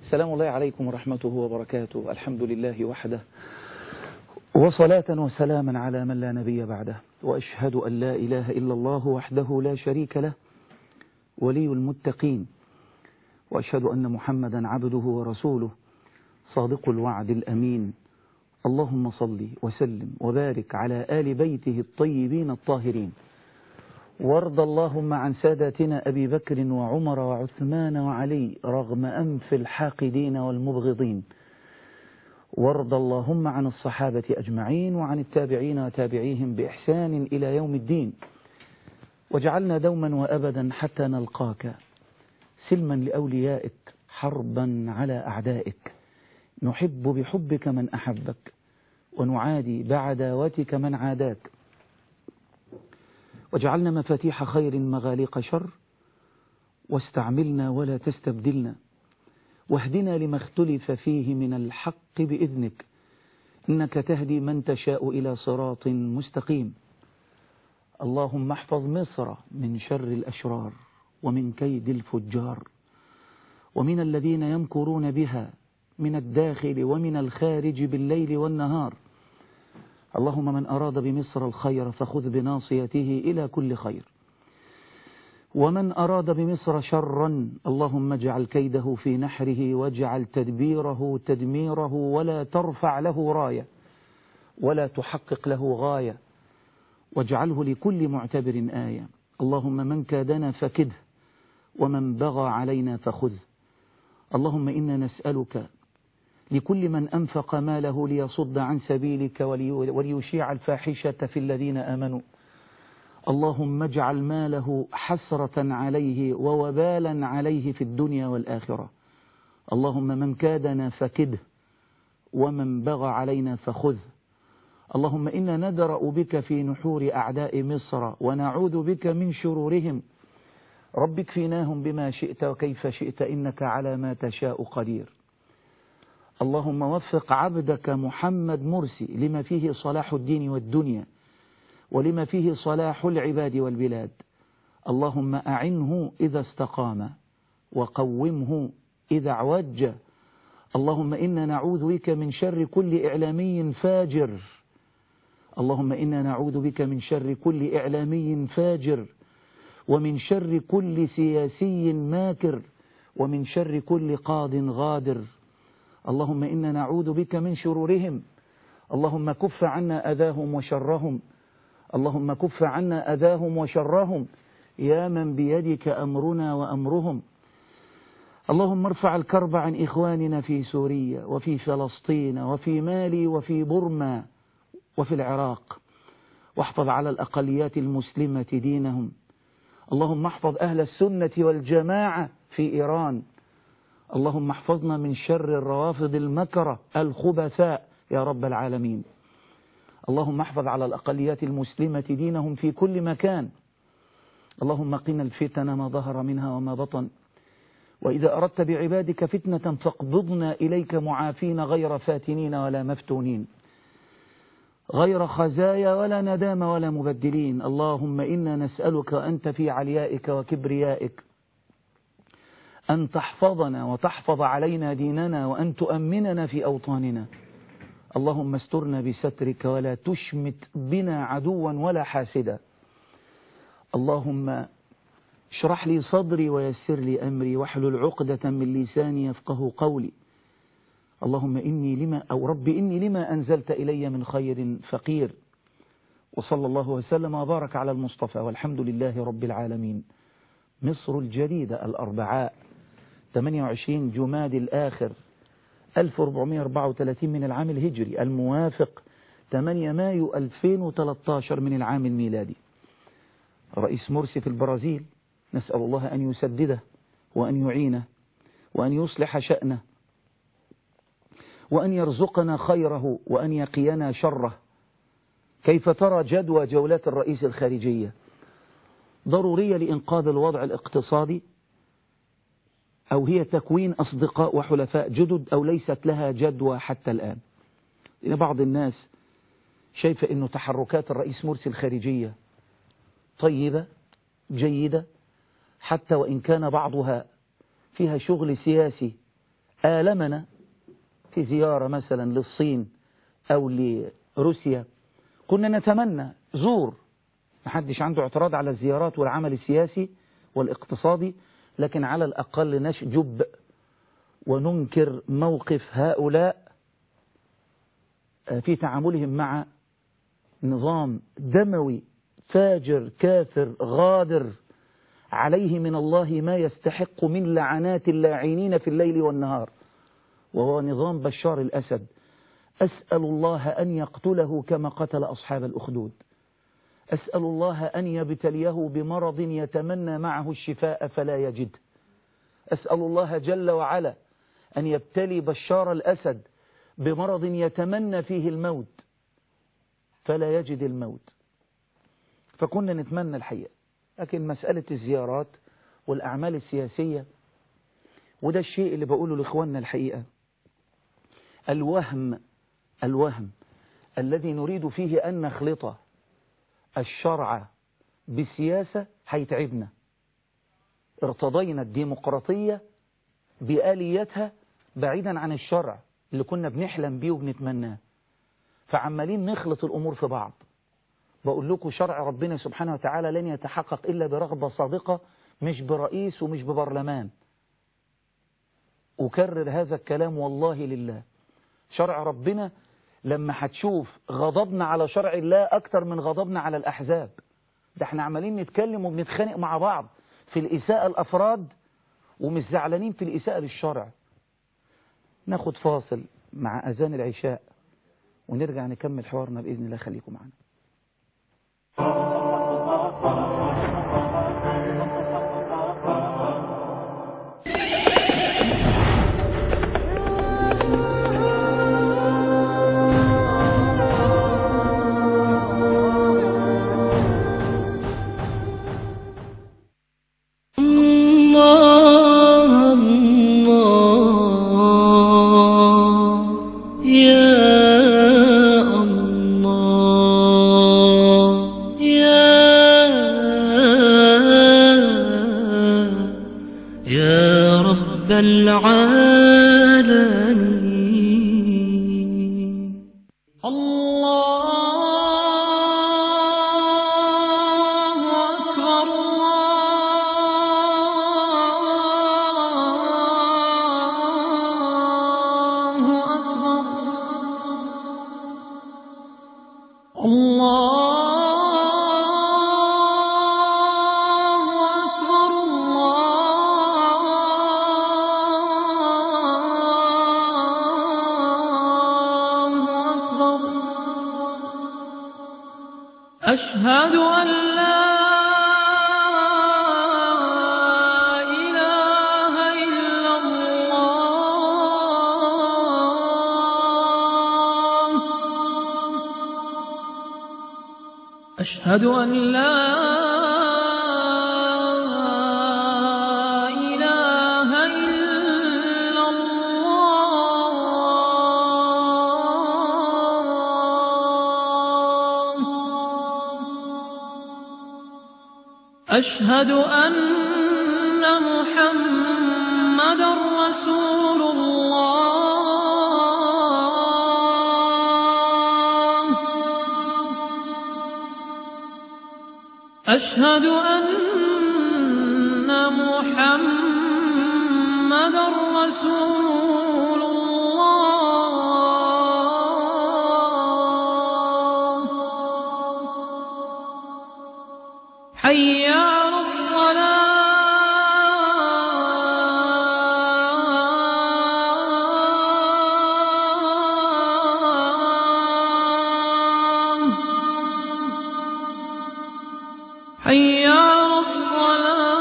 سلام الله عليكم ورحمته وبركاته الحمد لله وحده وصلاة وسلاما على من لا نبي بعده وأشهد أن لا إله إلا الله وحده لا شريك له ولي المتقين وأشهد أن محمدا عبده ورسوله صادق الوعد الأمين اللهم صل وسلم وبارك على آل بيته الطيبين الطاهرين وارض اللهم عن ساداتنا أبي بكر وعمر وعثمان وعلي رغم أنف الحاقدين والمبغضين وارض اللهم عن الصحابة أجمعين وعن التابعين وتابعيهم بإحسان إلى يوم الدين وجعلنا دوما وأبدا حتى نلقاك سلما لأوليائك حربا على أعدائك نحب بحبك من أحبك ونعادي بعداوتك من عاداك وجعلنا مفاتيح خير مغاليق شر واستعملنا ولا تستبدلنا واهدنا لما اختلف فيه من الحق بإذنك إنك تهدي من تشاء إلى صراط مستقيم اللهم احفظ مصر من شر الأشرار ومن كيد الفجار ومن الذين يمكرون بها من الداخل ومن الخارج بالليل والنهار اللهم من أراد بمصر الخير فخذ بناصيته إلى كل خير ومن أراد بمصر شرا اللهم اجعل كيده في نحره واجعل تدبيره تدميره ولا ترفع له راية ولا تحقق له غاية واجعله لكل معتبر آية اللهم من كادنا فكده ومن بغى علينا فخذه اللهم إنا نسألك لكل من أنفق ماله ليصد عن سبيلك وليشيع الفاحشة في الذين آمنوا اللهم اجعل ماله حسرة عليه ووبالا عليه في الدنيا والآخرة اللهم من كادنا فكده ومن بغى علينا فخذه اللهم إنا ندرأ بك في نحور أعداء مصر ونعوذ بك من شرورهم رب اكفناهم بما شئت وكيف شئت إنك على ما تشاء قدير اللهم وفق عبدك محمد مرسي لما فيه صلاح الدين والدنيا ولما فيه صلاح العباد والبلاد اللهم أعنه إذا استقام وقومه إذا اعوج اللهم إنا نعوذ بك من شر كل إعلامي فاجر اللهم إنا نعوذ بك من شر كل إعلامي فاجر ومن شر كل سياسي ماكر ومن شر كل قاض غادر اللهم إنا نعوذ بك من شرورهم اللهم كف عنا أذاهم وشرهم اللهم كف عنا أذاهم وشرهم يا من بيدك أمرنا وأمرهم اللهم ارفع الكرب عن إخواننا في سوريا وفي فلسطين وفي مالي وفي برما وفي العراق واحفظ على الأقليات المسلمة دينهم اللهم احفظ أهل السنة والجماعة في إيران اللهم احفظنا من شر الروافض المكرة الخبثاء يا رب العالمين اللهم احفظ على الأقليات المسلمة دينهم في كل مكان اللهم قنا الفتن ما ظهر منها وما بطن وإذا أردت بعبادك فتنة فاقبضنا إليك معافين غير فاتنين ولا مفتونين غير خزايا ولا ندام ولا مبدلين اللهم إنا نسألك أنت في عليائك وكبريائك أن تحفظنا وتحفظ علينا ديننا وأن تؤمننا في أوطاننا اللهم استرنا بسترك ولا تشمت بنا عدوا ولا حاسدا اللهم اشرح لي صدري ويسر لي أمري واحلل عقدة من لساني يفقه قولي اللهم إني لما أو رب إني لما أنزلت إلي من خير فقير وصلى الله وسلم وبارك على المصطفى والحمد لله رب العالمين مصر الجديدة الأربعاء 28 جماد الآخر 1434 من العام الهجري الموافق 8 مايو 2013 من العام الميلادي رئيس مرسي في البرازيل نسأل الله أن يسدده وأن يعينه وأن يصلح شأنه وأن يرزقنا خيره وأن يقينا شره كيف ترى جدوى جولات الرئيس الخارجية ضرورية لإنقاذ الوضع الاقتصادي أو هي تكوين أصدقاء وحلفاء جدد أو ليست لها جدوى حتى الآن لأن بعض الناس شايفة أنه تحركات الرئيس مرسي الخارجية طيبة جيدة حتى وإن كان بعضها فيها شغل سياسي آلمنا في زيارة مثلا للصين أو لروسيا كنا نتمنى زور محدش عنده اعتراض على الزيارات والعمل السياسي والاقتصادي لكن على الأقل نشجب وننكر موقف هؤلاء في تعاملهم مع نظام دموي فاجر كافر غادر عليه من الله ما يستحق من لعنات اللاعنين في الليل والنهار وهو نظام بشار الأسد أسأل الله أن يقتله كما قتل أصحاب الأخدود أسأل الله أن يبتليه بمرض يتمنى معه الشفاء فلا يجد أسأل الله جل وعلا أن يبتلي بشار الأسد بمرض يتمنى فيه الموت فلا يجد الموت فكنا نتمنى الحقيقة لكن مسألة الزيارات والأعمال السياسية وده الشيء اللي بقوله لإخواننا الحقيقة الوهم الوهم الذي نريد فيه أن نخلط الشرع بالسياسة هيتعبنا ارتضينا الديمقراطية بآليتها بعيدا عن الشرع اللي كنا بنحلم بيه وبنتمناه فعمالين نخلط الأمور في بعض بقول لكم شرع ربنا سبحانه وتعالى لن يتحقق إلا برغبة صادقة مش برئيس ومش ببرلمان أكرر هذا الكلام والله لله شرع ربنا لما هتشوف غضبنا على شرع الله أكتر من غضبنا على الأحزاب ده احنا عمالين نتكلم وبنتخانق مع بعض في الإساءة الأفراد ومش زعلانين في الإساءة للشرع ناخد فاصل مع أذان العشاء ونرجع نكمل حوارنا بإذن الله خليكم معنا أشهد أن لا إله إلا الله أشهد أن لا إله إلا الله أشهد أن محمد رسول الله أشهد أن محمد رسول الله حي على الصلاة حي على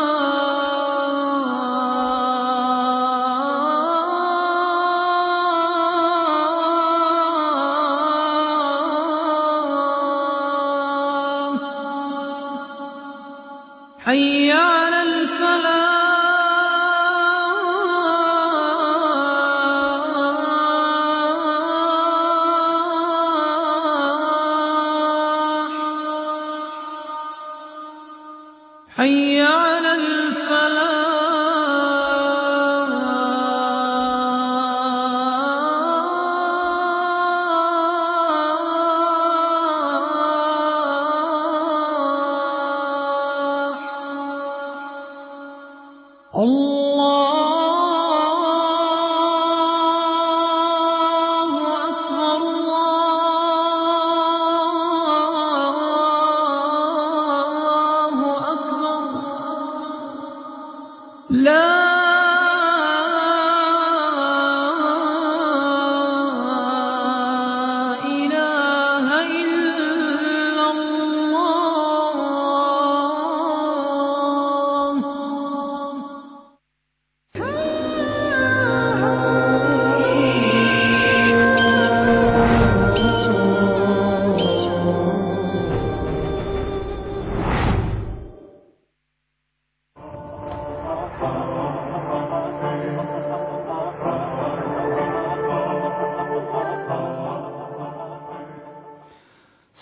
الصلاة حي على الفلاح حي على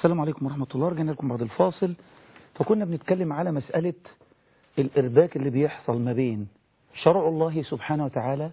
السلام عليكم ورحمة الله رجعنا لكم بعد الفاصل فكنا بنتكلم على مسألة الإرباك اللي بيحصل ما بين شرع الله سبحانه وتعالى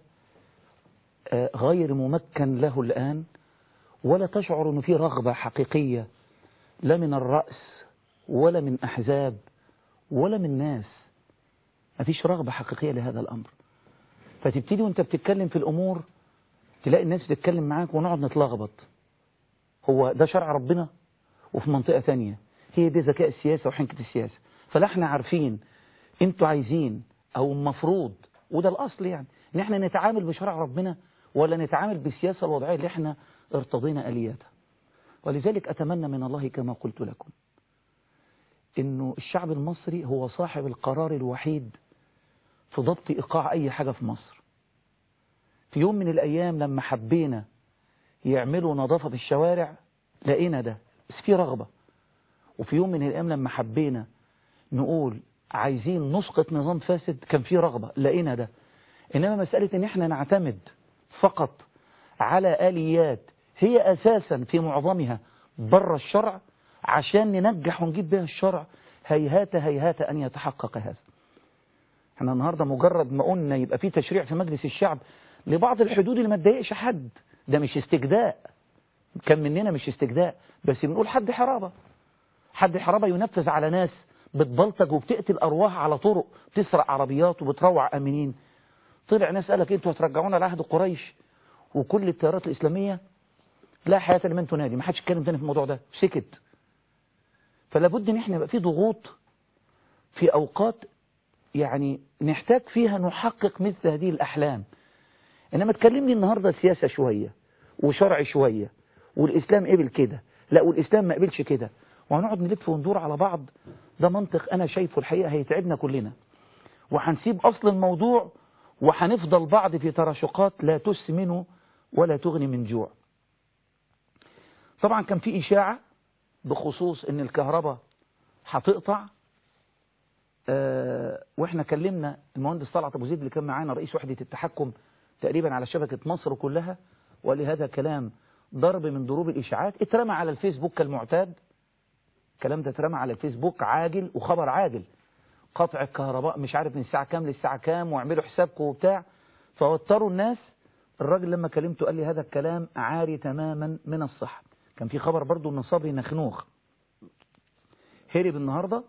آه، غير ممكن له الآن ولا تشعر أنه في رغبة حقيقية لا من الرأس ولا من أحزاب ولا من ناس ما فيش رغبة حقيقية لهذا الأمر فتبتدي وانت بتتكلم في الأمور تلاقي الناس بتتكلم معاك ونقعد نتلخبط هو ده شرع ربنا وفي منطقة ثانية هي دي ذكاء السياسة وحنكة السياسة فلا احنا عارفين انتوا عايزين او المفروض وده الاصل يعني ان احنا نتعامل بشرع ربنا ولا نتعامل بالسياسة الوضعية اللي احنا ارتضينا الياتها ولذلك اتمنى من الله كما قلت لكم انه الشعب المصري هو صاحب القرار الوحيد في ضبط ايقاع اي حاجة في مصر في يوم من الايام لما حبينا يعملوا نظافة في الشوارع لقينا ده بس في رغبة وفي يوم من الأيام لما حبينا نقول عايزين نسقط نظام فاسد كان في رغبة لقينا ده إنما مسألة إن إحنا نعتمد فقط على آليات هي أساسا في معظمها بره الشرع عشان ننجح ونجيب بها الشرع هيهات هيهات أن يتحقق هذا احنا النهاردة مجرد ما قلنا يبقى في تشريع في مجلس الشعب لبعض الحدود اللي ما تضايقش حد ده مش استجداء كان مننا مش استجداء بس بنقول حد حرابة حد حرابة ينفذ على ناس بتبلطج وبتقتل أرواح على طرق بتسرق عربيات وبتروع أمنين طلع ناس قالك انتوا هترجعونا لعهد قريش وكل التيارات الإسلامية لا حياة لمن تنادي ما حدش اتكلم تاني في الموضوع ده سكت فلا بد ان احنا يبقى في ضغوط في أوقات يعني نحتاج فيها نحقق مثل هذه الأحلام إنما تكلمني النهاردة سياسة شوية وشرع شوية والإسلام قبل كده لا والإسلام ما قبلش كده وهنقعد نلف وندور على بعض ده منطق أنا شايفه الحقيقة هيتعبنا كلنا وهنسيب أصل الموضوع وهنفضل بعض في تراشقات لا تسمن ولا تغني من جوع طبعا كان في إشاعة بخصوص ان الكهرباء هتقطع أه واحنا كلمنا المهندس طلعت ابو زيد اللي كان معانا رئيس وحدة التحكم تقريبا على شبكة مصر كلها ولهذا كلام ضرب من ضروب الإشاعات اترمى على الفيسبوك كالمعتاد الكلام ده اترمى على الفيسبوك عاجل وخبر عاجل قطع الكهرباء مش عارف من الساعة كام للساعة كام واعملوا حسابكم وبتاع فوتروا الناس الراجل لما كلمته قال لي هذا الكلام عاري تماما من الصحة كان في خبر برضو ان صبري نخنوخ هرب النهاردة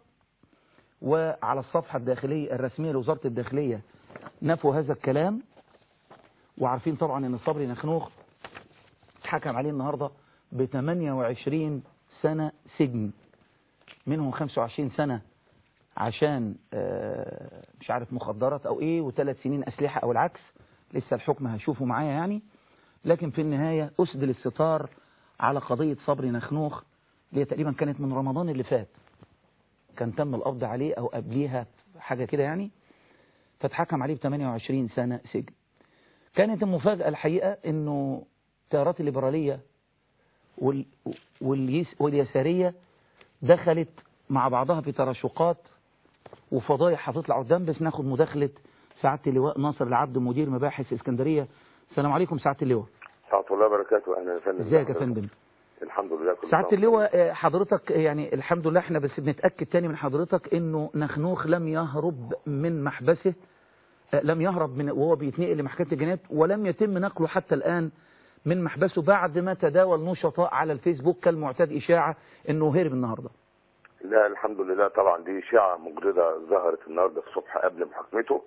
وعلى الصفحة الداخلية الرسمية لوزارة الداخلية نفوا هذا الكلام وعارفين طبعا ان صبري نخنوخ اتحكم عليه النهاردة ب 28 سنة سجن منهم 25 سنة عشان مش عارف مخدرات او ايه وثلاث سنين اسلحة او العكس لسه الحكم هشوفه معايا يعني لكن في النهاية اسدل الستار على قضية صبري نخنوخ اللي تقريبا كانت من رمضان اللي فات كان تم القبض عليه او قبليها حاجة كده يعني فاتحكم عليه ب 28 سنة سجن كانت المفاجأة الحقيقة انه التيارات الليبرالية وال... واليس... واليسارية دخلت مع بعضها في تراشقات وفضايح هتطلع قدام بس ناخد مداخلة سعادة اللواء ناصر العبد مدير مباحث اسكندرية السلام عليكم سعادة اللواء سعادة الله وبركاته اهلا يا فندم ازيك يا فندم الحمد لله كل سعادة اللواء حضرتك يعني الحمد لله احنا بس بنتأكد تاني من حضرتك انه نخنوخ لم يهرب من محبسه لم يهرب من وهو بيتنقل لمحكمة الجنايات ولم يتم نقله حتى الآن من محبسه بعد ما تداول نشطاء على الفيسبوك كالمعتاد إشاعة انه هرب النهاردة لا الحمد لله طبعا دي إشاعة مجردة ظهرت النهاردة الصبح قبل محاكمته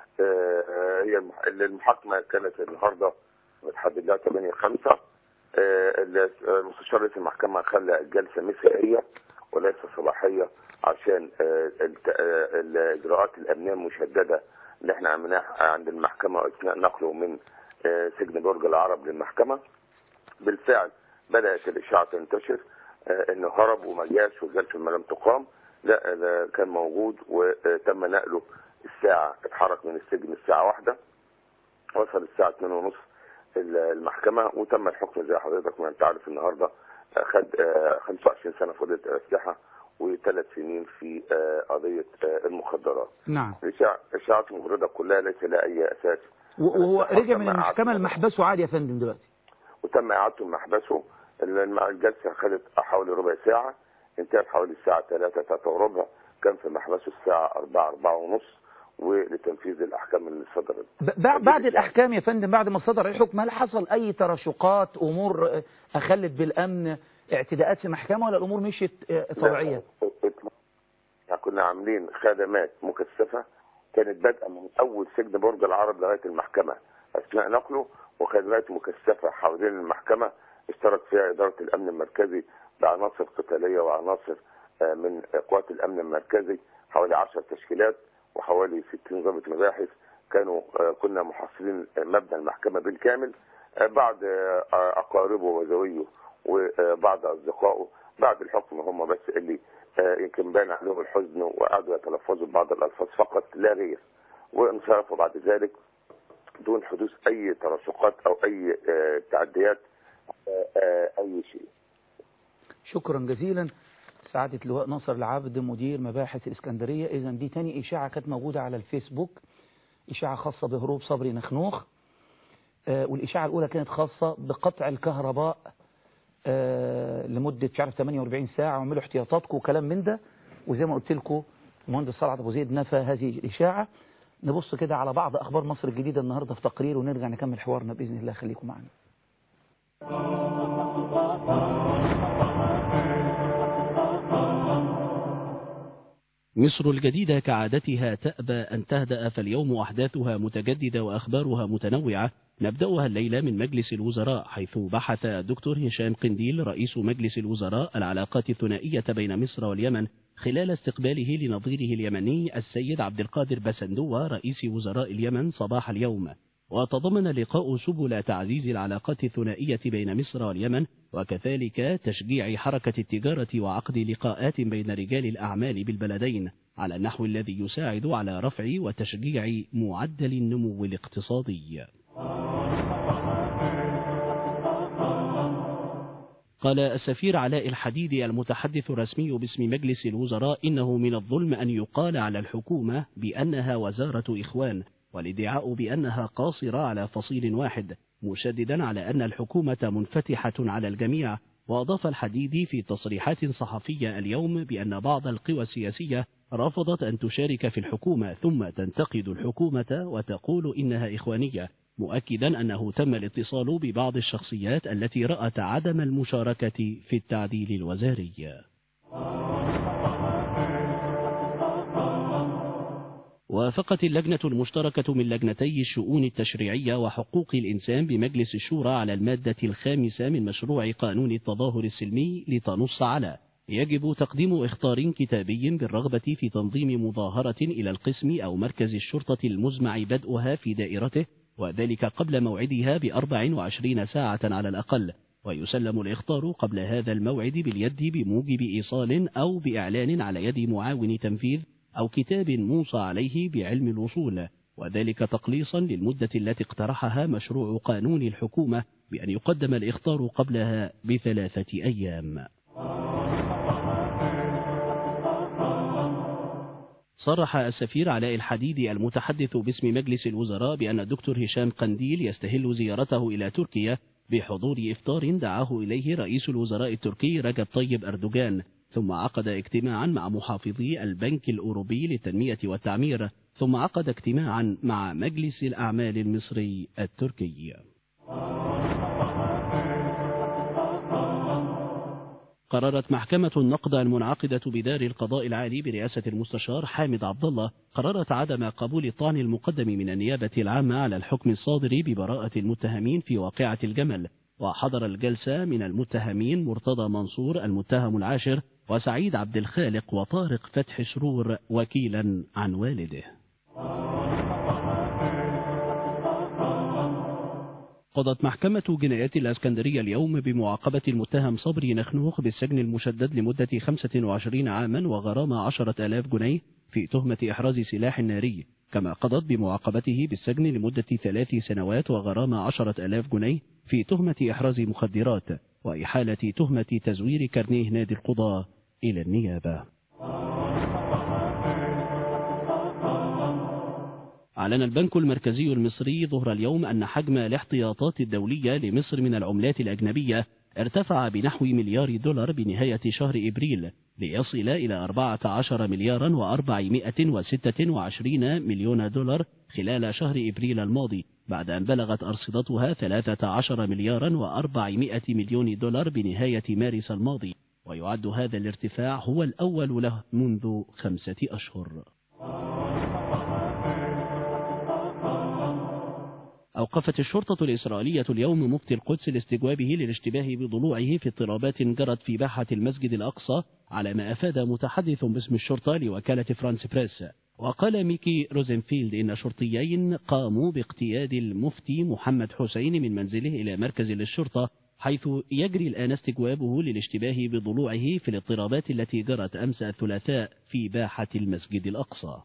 هي المحاكمة كانت النهاردة متحدد لها 8 5 المستشار رئيس المحكمة خلى الجلسة مسائية وليس صباحية عشان الإجراءات الأمنية المشددة اللي احنا عملناها عند المحكمة أثناء نقله من سجن برج العرب للمحكمة بالفعل بدأت الإشاعة تنتشر انه هرب وما جاش وجلسه ما لم تقام لا ده كان موجود وتم نقله الساعة اتحرك من السجن الساعة واحدة وصل الساعة اتنين ونص المحكمة وتم الحكم زي حضرتك ما انت عارف النهاردة خد 25 سنة في قضية الأسلحة وثلاث سنين في قضية المخدرات نعم الإشاعات المغردة كلها ليس لها أي أساس وهو رجع من المحكمة لمحبسه عادي يا فندم دلوقتي وتم إعادته لمحبسه الم- الجلسه خدت حوالي ربع ساعه انتهت حوالي الساعه 3 3 وربع كان في محبسه الساعه 4 4 ونص ولتنفيذ الاحكام اللي صدرت ب- بع- بعد الأحكام يا فندم بعد ما صدر الحكم هل حصل أي تراشقات أمور آه، أخلت بالأمن اعتداءات في محكمة ولا الأمور مشيت آه، طبيعية؟ لا، احنا كنا عاملين خدمات مكثفه كانت بادئه من اول سجن برج العرب لغايه المحكمه اثناء نقله وخدمات مكثفه حوالين المحكمه اشترك فيها اداره الامن المركزي بعناصر قتاليه وعناصر آه، من قوات الامن المركزي حوالي 10 تشكيلات وحوالي 60 ضابط مباحث كانوا آه، كنا محاصرين آه، مبنى المحكمه بالكامل آه، بعد آه، اقاربه وذويه وبعض اصدقائه بعد الحكم هم بس اللي آه، يمكن بان عليهم الحزن وقعدوا يتلفظوا ببعض الالفاظ فقط لا غير وانصرفوا بعد ذلك دون حدوث اي تراشقات او اي آه، تعديات آه، آه، اي شيء شكرا جزيلا سعادة اللواء ناصر العبد مدير مباحث الإسكندرية إذا دي تاني إشاعة كانت موجودة على الفيسبوك إشاعة خاصة بهروب صبري نخنوخ آه، والإشاعة الأولى كانت خاصة بقطع الكهرباء آه، لمدة مش عارف 48 ساعة وعملوا احتياطاتكم وكلام من ده وزي ما قلت لكم المهندس صلعت أبو زيد نفى هذه الإشاعة نبص كده على بعض أخبار مصر الجديدة النهاردة في تقرير ونرجع نكمل حوارنا بإذن الله خليكم معنا مصر الجديدة كعادتها تأبى أن تهدأ فاليوم أحداثها متجددة وأخبارها متنوعة نبدأها الليلة من مجلس الوزراء حيث بحث دكتور هشام قنديل رئيس مجلس الوزراء العلاقات الثنائية بين مصر واليمن خلال استقباله لنظيره اليمني السيد عبد القادر بسندوة رئيس وزراء اليمن صباح اليوم وتضمن اللقاء سبل تعزيز العلاقات الثنائية بين مصر واليمن وكذلك تشجيع حركة التجارة وعقد لقاءات بين رجال الأعمال بالبلدين على النحو الذي يساعد على رفع وتشجيع معدل النمو الاقتصادي قال السفير علاء الحديد المتحدث الرسمي باسم مجلس الوزراء إنه من الظلم أن يقال على الحكومة بأنها وزارة إخوان والادعاء بأنها قاصرة على فصيل واحد مشددا على أن الحكومة منفتحة على الجميع وأضاف الحديدي في تصريحات صحفية اليوم بأن بعض القوى السياسية رفضت أن تشارك في الحكومة ثم تنتقد الحكومة وتقول إنها إخوانية مؤكدا أنه تم الاتصال ببعض الشخصيات التي رأت عدم المشاركة في التعديل الوزاري وافقت اللجنة المشتركة من لجنتي الشؤون التشريعية وحقوق الإنسان بمجلس الشورى على المادة الخامسة من مشروع قانون التظاهر السلمي لتنص على يجب تقديم إخطار كتابي بالرغبة في تنظيم مظاهرة إلى القسم أو مركز الشرطة المزمع بدءها في دائرته وذلك قبل موعدها بأربع وعشرين ساعة على الأقل ويسلم الإخطار قبل هذا الموعد باليد بموجب إيصال أو بإعلان على يد معاون تنفيذ أو كتاب موصى عليه بعلم الوصول وذلك تقليصا للمدة التي اقترحها مشروع قانون الحكومة بأن يقدم الإخطار قبلها بثلاثة أيام صرح السفير علاء الحديد المتحدث باسم مجلس الوزراء بأن الدكتور هشام قنديل يستهل زيارته إلى تركيا بحضور إفطار دعاه إليه رئيس الوزراء التركي رجب طيب أردوغان ثم عقد اجتماعا مع محافظي البنك الأوروبي للتنمية والتعمير ثم عقد اجتماعا مع مجلس الأعمال المصري التركي قررت محكمة النقد المنعقدة بدار القضاء العالي برئاسة المستشار حامد عبد الله قررت عدم قبول الطعن المقدم من النيابة العامة على الحكم الصادر ببراءة المتهمين في واقعة الجمل وحضر الجلسة من المتهمين مرتضى منصور المتهم العاشر وسعيد عبد الخالق وطارق فتح سرور وكيلا عن والده قضت محكمة جنايات الأسكندرية اليوم بمعاقبة المتهم صبري نخنوخ بالسجن المشدد لمدة 25 عاما وغرامة 10 ألاف جنيه في تهمة إحراز سلاح ناري كما قضت بمعاقبته بالسجن لمدة ثلاث سنوات وغرامة 10 ألاف جنيه في تهمة إحراز مخدرات وإحالة تهمة تزوير كرنيه نادي القضاء إلى النيابة أعلن البنك المركزي المصري ظهر اليوم أن حجم الاحتياطات الدولية لمصر من العملات الأجنبية ارتفع بنحو مليار دولار بنهاية شهر إبريل ليصل إلى 14 مليارا و426 مليون دولار خلال شهر إبريل الماضي بعد أن بلغت أرصدتها 13 مليارا و400 مليون دولار بنهاية مارس الماضي ويعد هذا الارتفاع هو الأول له منذ خمسة أشهر أوقفت الشرطة الإسرائيلية اليوم مفتي القدس لاستجوابه للاشتباه بضلوعه في اضطرابات جرت في باحة المسجد الأقصى على ما أفاد متحدث باسم الشرطة لوكالة فرانس بريس وقال ميكي روزنفيلد إن شرطيين قاموا باقتياد المفتي محمد حسين من منزله إلى مركز للشرطة حيث يجري الآن استجوابه للاشتباه بضلوعه في الاضطرابات التي جرت أمس الثلاثاء في باحة المسجد الأقصى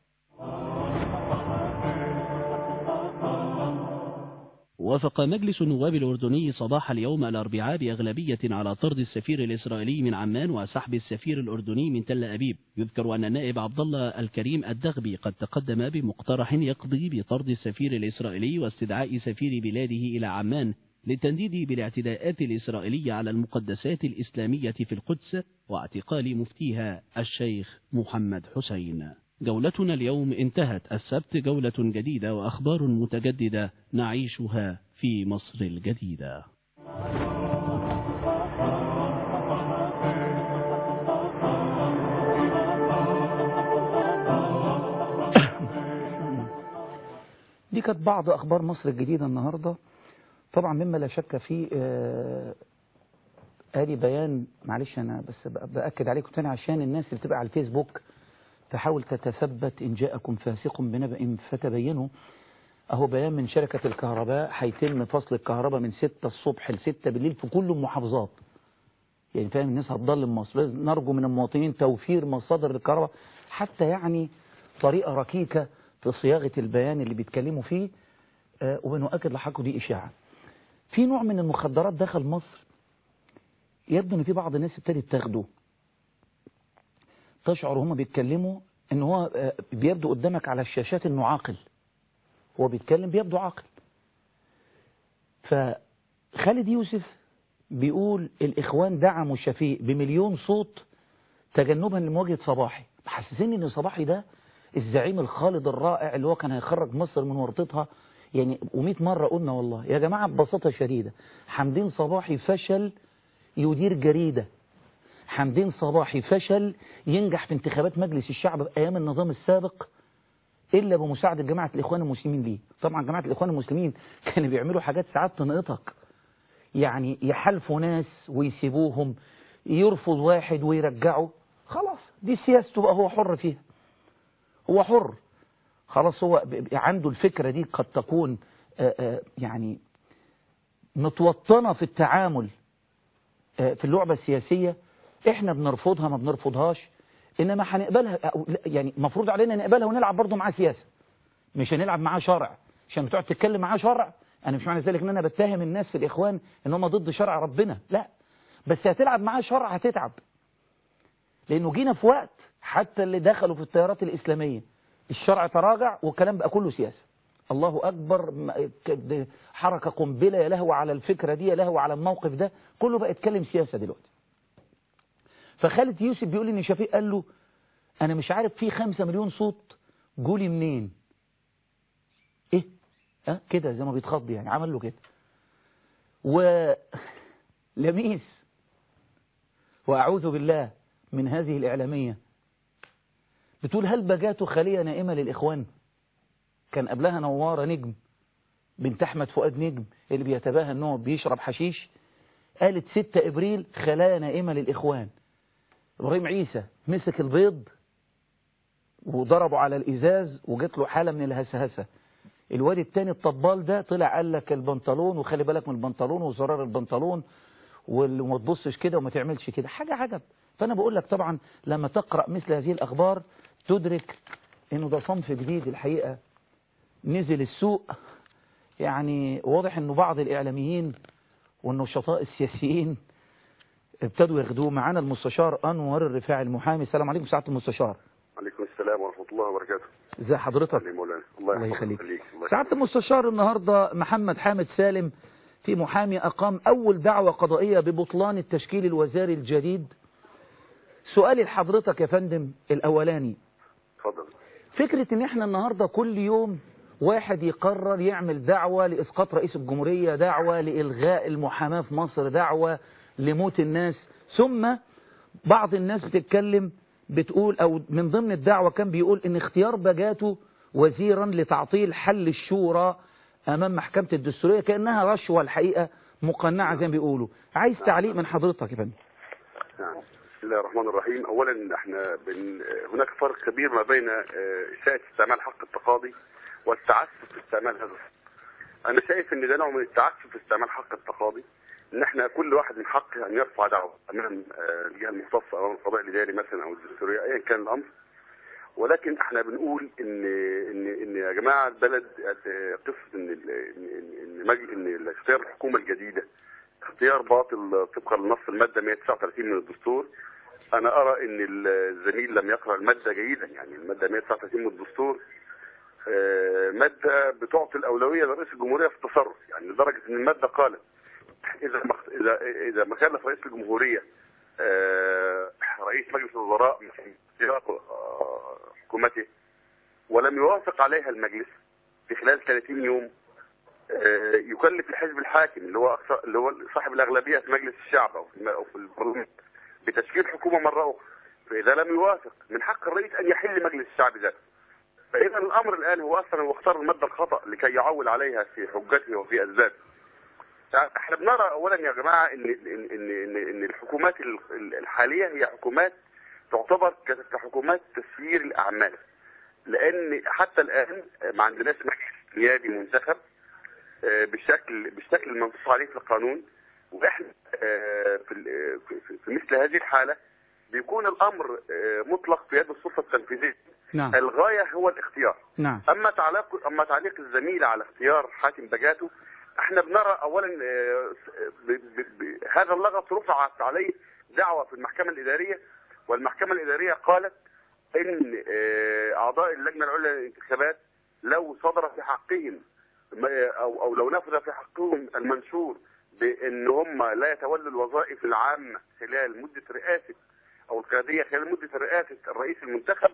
وافق مجلس النواب الأردني صباح اليوم الأربعاء بأغلبية على طرد السفير الإسرائيلي من عمان وسحب السفير الأردني من تل أبيب يذكر أن النائب عبد الله الكريم الدغبي قد تقدم بمقترح يقضي بطرد السفير الإسرائيلي واستدعاء سفير بلاده إلى عمان للتنديد بالاعتداءات الإسرائيلية على المقدسات الإسلامية في القدس واعتقال مفتيها الشيخ محمد حسين جولتنا اليوم انتهت السبت جولة جديدة وأخبار متجددة نعيشها في مصر الجديدة دي كانت بعض أخبار مصر الجديدة النهاردة طبعا مما لا شك فيه آه، ادي بيان معلش انا بس ب- باكد عليكم تاني عشان الناس اللي بتبقى على الفيسبوك تحاول تتثبت ان جاءكم فاسق بنبأ فتبينوا اهو بيان من شركة الكهرباء هيتم فصل الكهرباء من 6 الصبح ل 6 بالليل في كل المحافظات يعني فاهم الناس هتضلم مصر لازم نرجو من المواطنين توفير مصادر الكهرباء حتى يعني طريقة ركيكة في صياغة البيان اللي بيتكلموا فيه آه، وبنؤكد لحضراتكم دي إشاعة في نوع من المخدرات دخل مصر يبدو ان في بعض الناس ابتدت تاخده تشعر وهم بيتكلموا ان هو آه، بيبدو قدامك على الشاشات انه عاقل هو بيتكلم بيبدو عاقل فخالد يوسف بيقول الاخوان دعموا شفيق بمليون صوت تجنبا لمواجهه صباحي محسسين ان صباحي ده الزعيم الخالد الرائع اللي هو كان هيخرج مصر من ورطتها يعني و100 مرة قلنا والله يا جماعة ببساطة شديدة حمدين صباحي فشل يدير جريدة حمدين صباحي فشل ينجح في انتخابات مجلس الشعب أيام النظام السابق إلا بمساعدة جماعة الإخوان المسلمين ليه طبعا جماعة الإخوان المسلمين كانوا بيعملوا حاجات ساعات تنقطك يعني يحالفوا ناس ويسيبوهم يرفض واحد ويرجعه خلاص دي سياسته بقى هو حر فيها هو حر خلاص هو ب- ب- عنده الفكرة دي قد تكون آه، آه، يعني متوطنة في التعامل آه، في اللعبة السياسية احنا بنرفضها ما بنرفضهاش انما هنقبلها أو لا، يعني مفروض علينا نقبلها ونلعب برضه معاه سياسة مش هنلعب معاه شرع عشان بتقعد تتكلم معاه شرع انا مش معنى ذلك ان انا بتهم الناس في الاخوان ان هم ضد شرع ربنا لا بس هتلعب معاه شرع هتتعب لانه جينا في وقت حتى اللي دخلوا في التيارات الاسلاميه الشرع تراجع والكلام بقى كله سياسه الله اكبر م- ك- حركه قنبله يا لهو على الفكره دي يا لهو على الموقف ده كله بقى يتكلم سياسه دلوقتي فخالد يوسف بيقول ان شفيق قال له انا مش عارف في خمسة مليون صوت جولي منين ايه اه كده زي ما بيتخض يعني عمل له كده ولميس واعوذ بالله من هذه الاعلاميه بتقول هل بجات خليه نائمه للاخوان كان قبلها نواره نجم بنت احمد فؤاد نجم اللي بيتباهى ان هو بيشرب حشيش قالت 6 ابريل خلايا نائمه للاخوان ابراهيم عيسى مسك البيض وضربه على الازاز وجات له حاله من الهسهسه الواد التاني الطبال ده طلع قال لك البنطلون وخلي بالك من البنطلون وزرار البنطلون وال- وما تبصش كده وما تعملش كده حاجه عجب فانا بقول لك طبعا لما تقرا مثل هذه الاخبار تدرك انه ده صنف جديد الحقيقه نزل السوق يعني واضح انه بعض الاعلاميين والنشطاء السياسيين ابتدوا ياخدوه معانا المستشار انور الرفاعي المحامي السلام عليكم سعاده المستشار عليكم السلام ورحمة الله وبركاته ازي حضرتك علي مولانا الله, الله يحفظك يخليك ويخليك. الله سعاده المستشار النهارده محمد حامد سالم في محامي أقام أول دعوة قضائية ببطلان التشكيل الوزاري الجديد سؤالي لحضرتك يا فندم الأولاني اتفضل فكرة ان احنا النهاردة كل يوم واحد يقرر يعمل دعوة لإسقاط رئيس الجمهورية دعوة لإلغاء المحاماة في مصر دعوة لموت الناس ثم بعض الناس بتتكلم بتقول أو من ضمن الدعوة كان بيقول ان اختيار بجاته وزيرا لتعطيل حل الشورى أمام محكمة الدستورية كأنها رشوة الحقيقة مقنعة زي ما بيقولوا عايز تعليق من حضرتك يا فندم نعم بسم الله الرحمن الرحيم اولا احنا بن... هناك فرق كبير ما بين آه، اساءة استعمال حق التقاضي والتعسف في استعمال هذا الحق. انا شايف ان ده نوع من التعسف في استعمال حق التقاضي ان احنا كل واحد من حقه ان يرفع دعوه امام آه، الجهه المختصه او القضاء الاداري مثلا او الدستوريه ايا كان الامر ولكن احنا بنقول ان ان ان يا جماعه البلد آه، قصه ان ال- ان ان ان, مج- إن اختيار الحكومه الجديده اختيار باطل طبقا لنص الماده 139 من الدستور انا ارى ان الزميل لم يقرا الماده جيدا يعني الماده 139 من الدستور آه، ماده بتعطي الاولويه لرئيس الجمهوريه في التصرف يعني لدرجه ان الماده قالت اذا ما اذا اذا ما كلف رئيس الجمهوريه آه، رئيس مجلس الوزراء من اختيار آه، حكومته ولم يوافق عليها المجلس في خلال 30 يوم آه، يكلف الحزب الحاكم اللي هو أكثر اللي هو صاحب الاغلبيه في مجلس الشعب او في أو في البرلمان بتشكيل حكومه مره اخرى فاذا لم يوافق من حق الرئيس ان يحل مجلس الشعب ذاته فاذا الامر الان هو اصلا هو اختار الماده الخطا لكي يعول عليها في حجته وفي اسبابه احنا بنرى اولا يا جماعه ان ان ان ان, إن الحكومات ال- ال- الحاليه هي حكومات تعتبر ك- كحكومات تسيير الاعمال لان حتى الان ما عندناش مجلس نيابي منتخب آه، بالشكل بالشكل المنصوص عليه في القانون واحنا آه، في ال- في- في مثل هذه الحاله بيكون الامر آه، مطلق في يد السلطه التنفيذيه نعم الغايه هو الاختيار نعم اما تعليق اما تعليق الزميل على اختيار حاتم بجاته احنا بنرى اولا آه، ب- ب- ب- هذا اللغط رفعت عليه دعوه في المحكمه الاداريه والمحكمه الاداريه قالت ان آه، اعضاء اللجنه العليا للانتخابات لو صدر في حقهم ما- او او لو نفذ في حقهم المنشور بان هم لا يتولوا الوظائف العامه خلال مده رئاسه او القياديه خلال مده رئاسه الرئيس المنتخب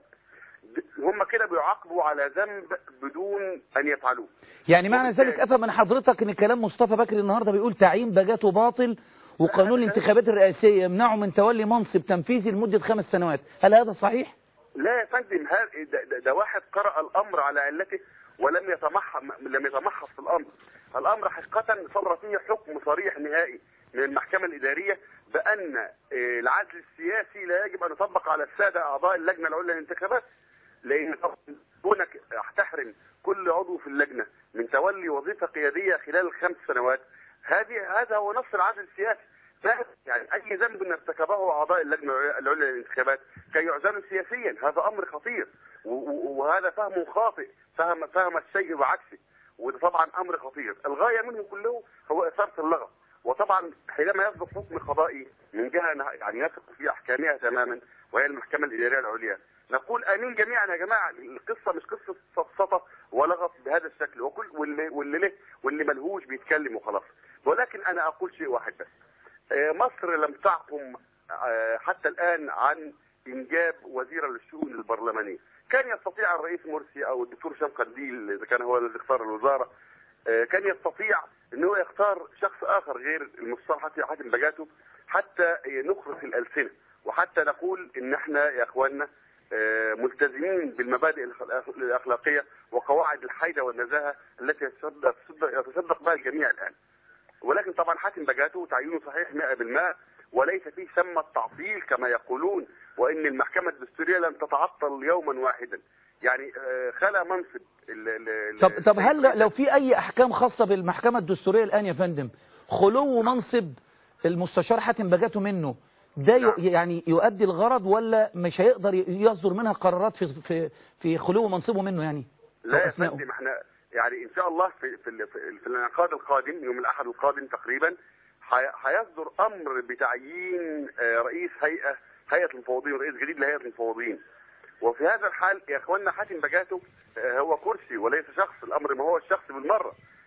هم كده بيعاقبوا على ذنب بدون ان يفعلوه يعني معنى ذلك افهم من حضرتك ان كلام مصطفى بكري النهارده بيقول تعيين بجاته باطل وقانون الانتخابات الرئاسيه يمنعه من تولي منصب تنفيذي لمده خمس سنوات هل هذا صحيح لا يا فندم ها- ده, ده, ده واحد قرأ الأمر على علته ولم يتمحص لم يتمحص في الأمر الأمر حقيقة صدر فيه حكم صريح نهائي من المحكمة الإدارية بأن آه، العدل السياسي لا يجب أن يطبق على السادة أعضاء اللجنة العليا للانتخابات لأن طبعاً كونك تحرم كل عضو في اللجنة من تولي وظيفة قيادية خلال الخمس سنوات هذه هذا هو نص العدل السياسي لا يعني اي ذنب ارتكبه اعضاء اللجنه العليا للانتخابات كي يعزلوا سياسيا هذا امر خطير و- و- وهذا فهم خاطئ فهم فهم الشيء بعكسه وده طبعا امر خطير الغايه منه كله هو اثاره اللغط وطبعا حينما يصدر حكم قضائي من جهه نه- يعني يثق في احكامها تماما وهي المحكمه الاداريه العليا نقول امين جميعا يا جماعه القصه مش قصه سفسطه ولغط بهذا الشكل وكل واللي واللي له واللي ملهوش بيتكلم وخلاص ولكن انا اقول شيء واحد بس آه، مصر لم تحكم آه، حتى الآن عن إنجاب وزيرا للشؤون البرلمانية كان يستطيع الرئيس مرسي أو الدكتور هشام قنديل إذا كان هو الذي اختار الوزارة آه، كان يستطيع أنه يختار شخص آخر غير المستشار حاتم حاتم بجاته حتى نخرج الألسنة وحتى نقول إن احنا يا إخواننا آه، ملتزمين بالمبادئ الأخ- الأخلاقية وقواعد الحيدة والنزاهة التي يتصدق يتصدق بها الجميع الآن ولكن طبعا حاتم بجاته تعيينه صحيح 100% وليس فيه ثمة تعطيل كما يقولون وان المحكمة الدستورية لن تتعطل يوما واحدا يعني آه، خلى منصب ال- ال- ال- طب طب هل لو في اي احكام خاصه بالمحكمه الدستوريه الان يا فندم خلو منصب المستشار حاتم بجاته منه ده ي- نعم. يعني يؤدي الغرض ولا مش هيقدر ي- يصدر منها قرارات في في في خلو منصبه منه يعني لا أو يا أثناءه؟ فندم احنا يعني ان شاء الله في في, ال- في, في الانعقاد القادم يوم الاحد القادم تقريبا هي- هيصدر امر بتعيين آه، رئيس هيئه هيئه المفوضين رئيس جديد لهيئه المفوضين وفي هذا الحال يا اخواننا حاتم بجاته آه، هو كرسي وليس شخص الامر ما هو الشخص بالمره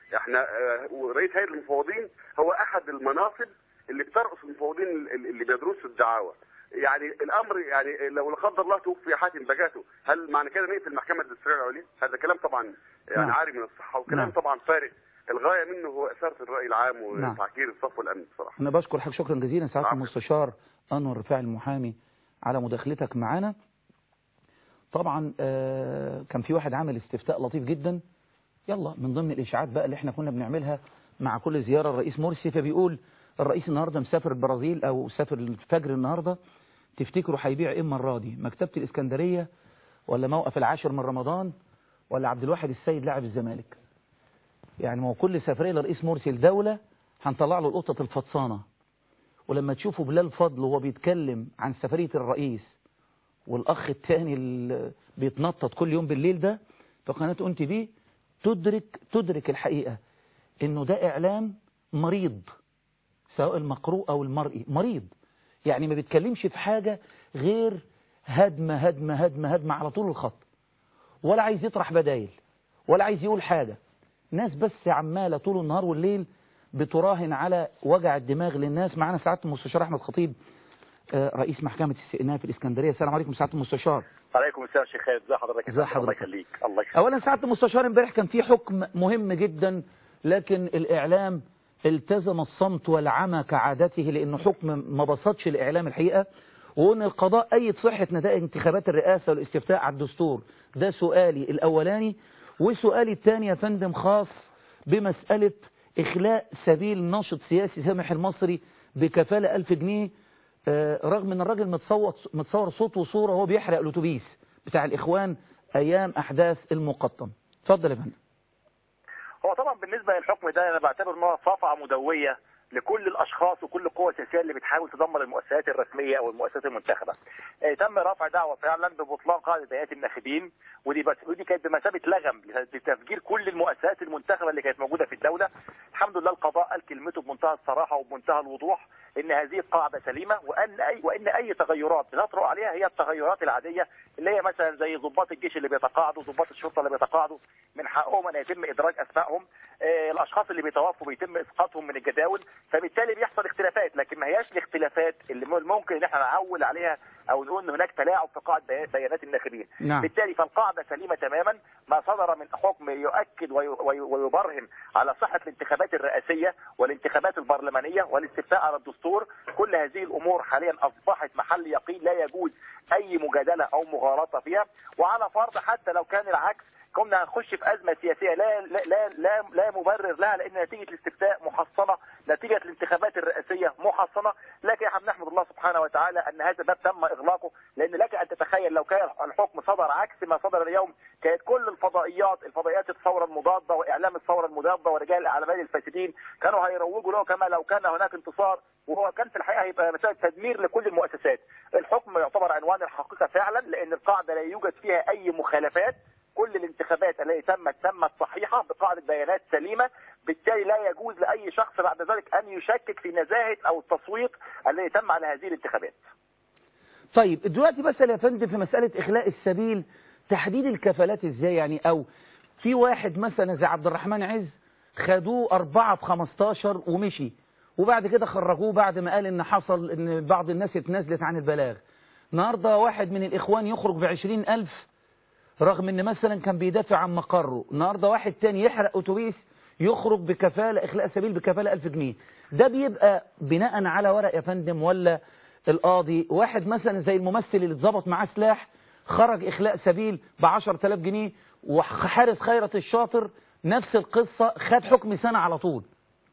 احنا آه، ورئيس هيئه المفوضين هو احد المناصب اللي بترأس المفوضين ال- اللي بيدرسوا الدعاوى يعني الامر يعني لو لا قدر الله توفي حاتم بجاته هل معنى كده نقفل المحكمه الدستوريه العليا؟ هذا كلام طبعا يعني نعم. عاري من الصحه وكلام نعم. طبعا فارغ الغايه منه هو اثاره الراي العام نعم. وتعكير الصف والامن بصراحه أنا بشكر حضرتك شكرا جزيلا سعادة نعم. المستشار أنور رفاعي المحامي على مداخلتك معنا طبعا آه، كان في واحد عامل استفتاء لطيف جدا يلا من ضمن الإشاعات بقى اللي احنا كنا بنعملها مع كل زيارة الرئيس مرسي فبيقول الرئيس النهاردة مسافر البرازيل أو سافر الفجر النهاردة تفتكروا هيبيع إيه المرة دي مكتبة الإسكندرية ولا موقف العاشر من رمضان ولا عبد الواحد السيد لاعب الزمالك يعني ما هو كل سفرية لرئيس مرسي لدولة هنطلع له القطة الفطسانة ولما تشوفوا بلال فضل وهو بيتكلم عن سفرية الرئيس والأخ التاني اللي بيتنطط كل يوم بالليل ده في قناة أون تي في تدرك تدرك الحقيقة إنه ده إعلام مريض سواء المقروء أو المرئي مريض يعني ما بيتكلمش في حاجة غير هدمة هدمة هدمة هدمة على طول الخط ولا عايز يطرح بدايل ولا عايز يقول حاجة ناس بس عمالة طول النهار والليل بتراهن على وجع الدماغ للناس معانا سعادة المستشار أحمد خطيب آه، رئيس محكمة الاستئناف الإسكندرية السلام عليكم سعادة المستشار عليكم السلام شيخ خالد ازي حضرتك ازي الله حضرتك؟ يخليك الله يخليك أولا سعادة المستشار امبارح كان في حكم مهم جدا لكن الإعلام التزم الصمت والعمى كعادته لأنه حكم ما بسطش الإعلام الحقيقة وأن القضاء أيد صحة نتائج انتخابات الرئاسة والاستفتاء على الدستور ده سؤالي الأولاني وسؤالي الثاني يا فندم خاص بمسألة إخلاء سبيل ناشط سياسي سامح المصري بكفالة ألف جنيه آه، رغم ان الراجل متصور متصور صوت وصورة وهو بيحرق الأتوبيس بتاع الإخوان أيام أحداث المقطم اتفضل يا فندم هو طبعا بالنسبه للحكم ده انا بعتبر ان هو صفعه مدويه لكل الاشخاص وكل القوى السياسيه اللي بتحاول تدمر المؤسسات الرسميه او المؤسسات المنتخبه. آه، تم رفع دعوه فعلا ببطلان قاعده بيانات الناخبين ودي بس ودي كانت بمثابه لغم لتفجير كل المؤسسات المنتخبه اللي كانت موجوده في الدوله. الحمد لله القضاء قال كلمته بمنتهى الصراحه وبمنتهى الوضوح ان هذه القاعده سليمه وان اي وان اي تغيرات بنطرق عليها هي التغيرات العاديه اللي هي مثلا زي ضباط الجيش اللي بيتقاعدوا ضباط الشرطه اللي بيتقاعدوا من حقهم ان يتم ادراج اسمائهم آه، الاشخاص اللي بيتوفوا بيتم اسقاطهم من الجداول فبالتالي بيحصل اختلافات لكن ما هياش الاختلافات اللي م- ممكن ان احنا نعول عليها او نقول ان هناك تلاعب في قاعده بيان- بيانات الناخبين نعم. بالتالي فالقاعده سليمه تماما ما صدر من حكم يؤكد وي- وي- ويبرهن على صحه الانتخابات الرئاسيه والانتخابات البرلمانيه والاستفتاء على الدستور كل هذه الامور حاليا اصبحت محل يقين لا يجوز اي مجادله او مغالطه فيها وعلى فرض حتى لو كان العكس كنا هنخش في ازمه سياسيه لا لا لا لا, لا مبرر لها لان نتيجه الاستفتاء محصنه نتيجه الانتخابات الرئاسيه محصنه لكن احنا بنحمد الله سبحانه وتعالى ان هذا الباب تم اغلاقه لان لك ان تتخيل لو كان الحكم صدر عكس ما صدر اليوم كانت كل الفضائيات الفضائيات الثوره المضاده واعلام الثوره المضاده ورجال الاعمال الفاسدين كانوا هيروجوا له كما لو كان هناك انتصار وهو كان في الحقيقه هيبقى مساله تدمير لكل المؤسسات الحكم يعتبر عنوان الحقيقه فعلا لان القاعده لا يوجد فيها اي مخالفات كل الانتخابات التي تمت تمت صحيحه بقاعده بيانات سليمه بالتالي لا يجوز لاي شخص بعد ذلك ان يشكك في نزاهه او التصويت الذي تم على هذه الانتخابات طيب دلوقتي بسأل يا فندم في مسألة إخلاء السبيل تحديد الكفالات إزاي يعني أو في واحد مثلا زي عبد الرحمن عز خدوه أربعة في 15 ومشي وبعد كده خرجوه بعد ما قال إن حصل إن بعض الناس اتنازلت عن البلاغ النهاردة واحد من الإخوان يخرج بعشرين ألف رغم إن مثلا كان بيدافع عن مقره النهاردة واحد تاني يحرق أتوبيس يخرج بكفالة إخلاء سبيل بكفالة ألف جنيه ده بيبقى بناء على ورق يا فندم ولا القاضي واحد مثلا زي الممثل اللي اتظبط معاه سلاح خرج إخلاء سبيل ب 10000 جنيه وحارس خيرت الشاطر نفس القصة خد حكم سنة على طول